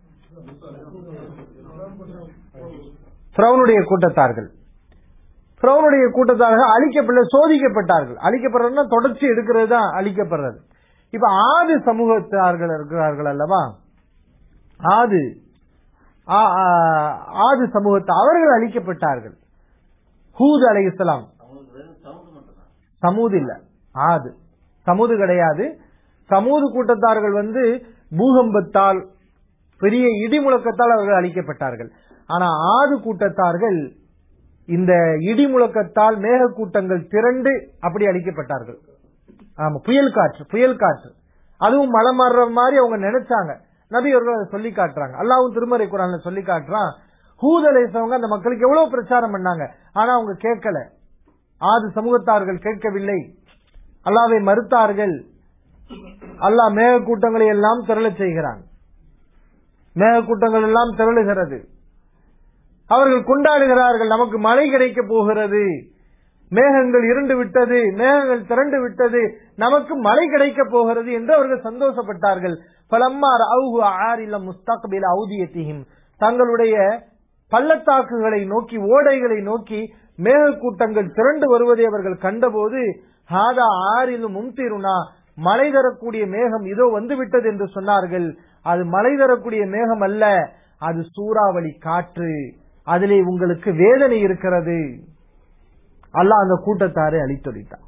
பிரவுனுடைய கூட்டத்தார்கள் பிரவுனுடைய கூட்டத்தார்கள் அழிக்கப்பட சோதிக்கப்பட்டார்கள் அழிக்கப்படுறதுன்னா தொடர்ச்சி எடுக்கிறது தான் அழிக்கப்படுறது இப்ப ஆது சமூகத்தார்கள் இருக்கிறார்கள் அல்லவா ஆது ஆ- ஆ- ஆது சமூகத்தை அவர்கள் அழிக்கப்பட்டார்கள் ஹூத் அலைஹிஸ்ஸலாம் சமூது இல்ல ஆது சமூது கிடையாது சமூது கூட்டத்தார்கள் வந்து பூகம்பத்தால் பெரிய இடி முழக்கத்தால் அவர்கள் அழிக்கப்பட்டார்கள் ஆனா ஆது கூட்டத்தார்கள் இந்த இடி முழக்கத்தால் மேக கூட்டங்கள் திரண்டு அப்படி அழிக்கப்பட்டார்கள் ஆமா புயல் காற்று புயல் காற்று அதுவும் மழை மாறுற மாதிரி அவங்க நினைச்சாங்க நபி அவர்கள் அதை சொல்லி காட்டுறாங்க அல்லாவும் திருமறை குரான்ல சொல்லி காட்டுறான் ஹூத் அலைஹிஸ்ஸலாமங்க அந்த மக்களுக்கு எவ்வளவு பிரச்சாரம் பண்ணாங்க ஆனா அவங்க கேட்கல ஆது சமூகத்தார்கள் கேட்கவில்லை அல்லாவை மறுத்தார்கள் அல்லாஹ் மேக கூட்டங்களை எல்லாம் திரளச் செய்கிறான் மேக கூட்டங்கள் எல்லாம் திரளுகிறது அவர்கள் கொண்டாடுகிறார்கள் நமக்கு மழை கிடைக்க போகிறது மேகங்கள் இருண்டு விட்டது மேகங்கள் திரண்டு விட்டது நமக்கு மழை கிடைக்க போகிறது என்று அவர்கள் சந்தோஷப்பட்டார்கள் பலம்மா ரவுஹு ஆரில முஸ்தக்பில ஔதியத்திஹிம் தங்களுடைய பள்ளத்தாக்குகளை நோக்கி ஓடைகளை நோக்கி மேகக்கூட்டங்கள் திரண்டு வருவதை அவர்கள் கண்டபோது ஹாதா ஆறிலும் மும்திருனா மழை தரக்கூடிய மேகம் இதோ வந்துவிட்டது என்று சொன்னார்கள் அது மழை தரக்கூடிய மேகம் அல்ல அது சூறாவளி காற்று அதிலே உங்களுக்கு வேதனை இருக்கிறது அல்லாஹ் அந்த கூட்டத்தாரை அழித்தொழித்தான்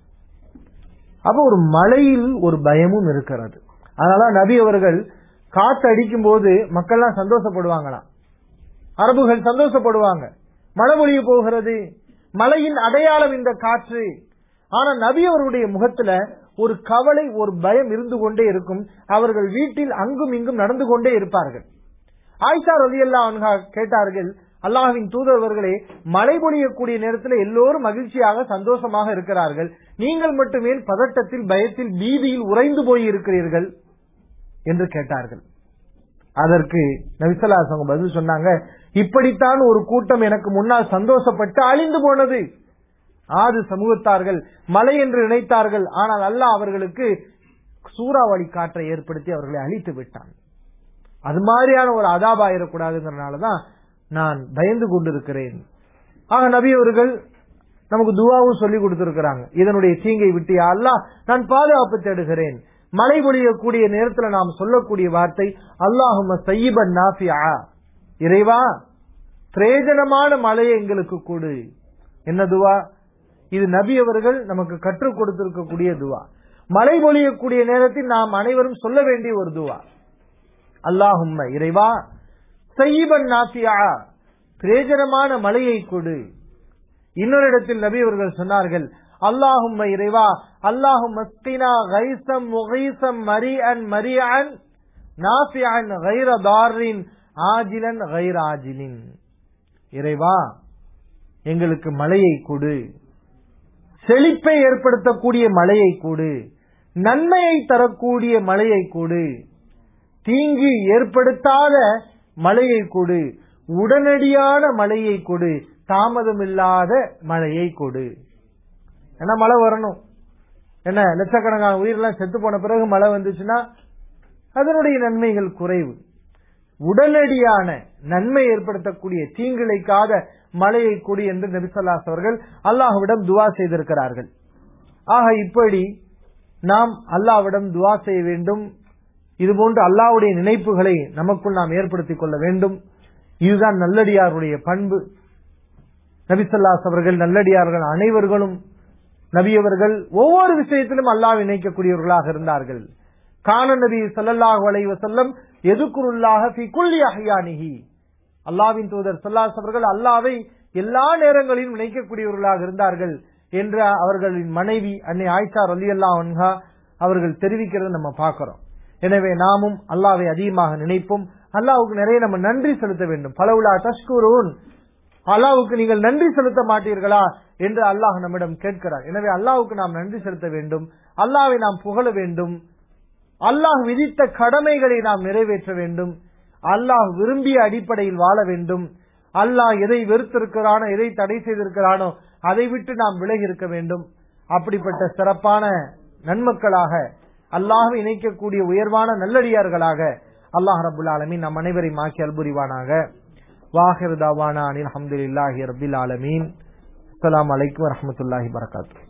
அப்ப ஒரு மழையில் ஒரு பயமும் இருக்கிறது அதனால நபி அவர்கள் காத்து அடிக்கும் போது மக்கள்லாம் சந்தோஷப்படுவாங்களாம் அரபுகள் சந்தோஷப்படுவாங்க மழை பொழிய போகிறது மழையின் அடையாளம் இந்த காற்று ஆனா நபி அவருடைய முகத்துல ஒரு கவலை ஒரு பயம் இருந்து கொண்டே இருக்கும் அவர்கள் வீட்டில் அங்கும் இங்கும் நடந்து கொண்டே இருப்பார்கள் ஆயிஷா ரலியல்லா அன்ஹா கேட்டார்கள் அல்லாஹ்வின் தூதர்வர்களே மழை பொழியக்கூடிய நேரத்தில் எல்லோரும் மகிழ்ச்சியாக சந்தோஷமாக இருக்கிறார்கள் நீங்கள் மட்டுமே பதட்டத்தில் பயத்தில் பீதியில் உறைந்து போய் இருக்கிறீர்கள் என்று கேட்டார்கள் அதற்கு நபிசல்லாஸ் அவங்க பதில் சொன்னாங்க இப்படித்தான் ஒரு கூட்டம் எனக்கு முன்னால் சந்தோஷப்பட்டு அழிந்து போனது ஆது சமூகத்தார்கள் மலை என்று நினைத்தார்கள் ஆனால் அல்லாஹ் அவர்களுக்கு சூறாவளி காற்றை ஏற்படுத்தி அவர்களை அழித்து விட்டான் அது மாதிரியான ஒரு அதாபா இருக்கக்கூடாதுங்கிறனாலதான் நான் பயந்து கொண்டிருக்கிறேன் ஆக நபி அவர்கள் நமக்கு துவாவும் சொல்லி கொடுத்திருக்கிறாங்க இதனுடைய தீங்கை விட்டு யா அல்லாஹ் நான் பாதுகாப்பு தேடுகிறேன் மழை பொழியக்கூடிய நேரத்தில் நாம் சொல்லக்கூடிய வார்த்தை அல்லாஹும சையீபன் நாஃபியா இறைவா பிரயோஜனமான மழையை எங்களுக்கு கொடு என்ன துவா இது நபி அவர்கள் நமக்கு கற்றுக் கொடுத்திருக்கக்கூடிய துவா மழை பொழியக்கூடிய நேரத்தில் நாம் அனைவரும் சொல்ல வேண்டிய ஒரு துவா அல்லாஹும்ம இறைவா சையீபன் நாஃபியா பிரயோஜனமான மழையை கொடு இன்னொரு இடத்தில் நபி அவர்கள் சொன்னார்கள் அல்லாஹும்ம இறைவா அல்லாஹும் மஸ்கினா கைசம் முகைசம் மரியன் மரியன் நாஃபியன் கைர தாரின் ஆஜிலன் கைர ஆஜிலின் இறைவா எங்களுக்கு மழையை கொடு செழிப்பை ஏற்படுத்தக்கூடிய மழையை கொடு நன்மையை தரக்கூடிய மழையை கொடு தீங்கு ஏற்படுத்தாத மழையை கொடு உடனடியான மழையை கொடு தாமதமில்லாத மழையை கொடு ஏன்னா மழை வரணும் என்ன லட்சக்கணக்கான உயிரெல்லாம் செத்து போன பிறகு மழை வந்துச்சுன்னா அதனுடைய நன்மைகள் குறைவு உடனடியான நன்மை ஏற்படுத்தக்கூடிய தீங்கிழைக்காத மழையை கொடு என்று நபிசல்லாஸ் அவர்கள் அல்லாஹ்விடம் துவா செய்திருக்கிறார்கள் ஆக இப்படி நாம் அல்லாஹ்விடம் துவா செய்ய வேண்டும் இதுபோன்று அல்லாஹ்வுடைய நினைப்புகளை நமக்குள் நாம் ஏற்படுத்திக் கொள்ள வேண்டும் இதுதான் நல்லடியாருடைய பண்பு நபிசல்லாஸ் அவர்கள் நல்லடியார்கள் அனைவர்களும் நபியவர்கள் ஒவ்வொரு விஷயத்திலும் அல்லாஹ் இணைக்கக்கூடியவர்களாக இருந்தார்கள் கான நபி ஸல்லல்லாஹு அலைஹி வஸல்லம் எதுக்குருல்லாஹ ஃபி குல்லி அஹ்யானிஹி அல்லாஹ்வின் தூதர் ஸல்லல்லாஹு அவர்கள் அல்லாஹ்வை எல்லா நேரங்களிலும் இணைக்கக்கூடியவர்களாக இருந்தார்கள் என்ற அவர்களின் மனைவி அன்னை ஆயிஷா ரலியல்லாஹு அன்ஹா அவர்கள் தெரிவிக்கிறத நம்ம பார்க்கிறோம் எனவே நாமும் அல்லாஹ்வை அதிகமாக நினைப்போம் அல்லாஹ்வுக்கு நிறைய நம்ம நன்றி செலுத்த வேண்டும் பலவுலா தஷ்குரூன் அல்லாஹ்வுக்கு நீங்கள் நன்றி செலுத்த மாட்டீர்களா என்று அல்லாஹ் நம்மிடம் கேட்கிறார் எனவே அல்லாஹ்வுக்கு நாம் நன்றி செலுத்த வேண்டும் அல்லாஹ்வை நாம் புகழ வேண்டும் அல்லாஹ் விதித்த கடமைகளை நாம் நிறைவேற்ற வேண்டும் அல்லாஹ் விரும்பிய அடிப்படையில் வாழ வேண்டும் அல்லாஹ் எதை வெறுத்திருக்கிறானோ எதை தடை செய்திருக்கிறானோ அதை விட்டு நாம் விலகி இருக்க வேண்டும் அப்படிப்பட்ட சிறப்பான நன்மக்களாக அல்லாஹ் இணைக்கக்கூடிய உயர்வான நல்லடியார்களாக அல்லாஹ் ரபுல் ஆலமீன் நம் அனைவரையும் ஆக்கி அல்புரிவானாக வாஹிர் தாவானா அனில் அஹமதுல்லாஹி ரபில் ஆலமீன் அஸ்ஸலாமு அலைக்கும் வரஹ்மத்துல்லாஹி வரகாத்து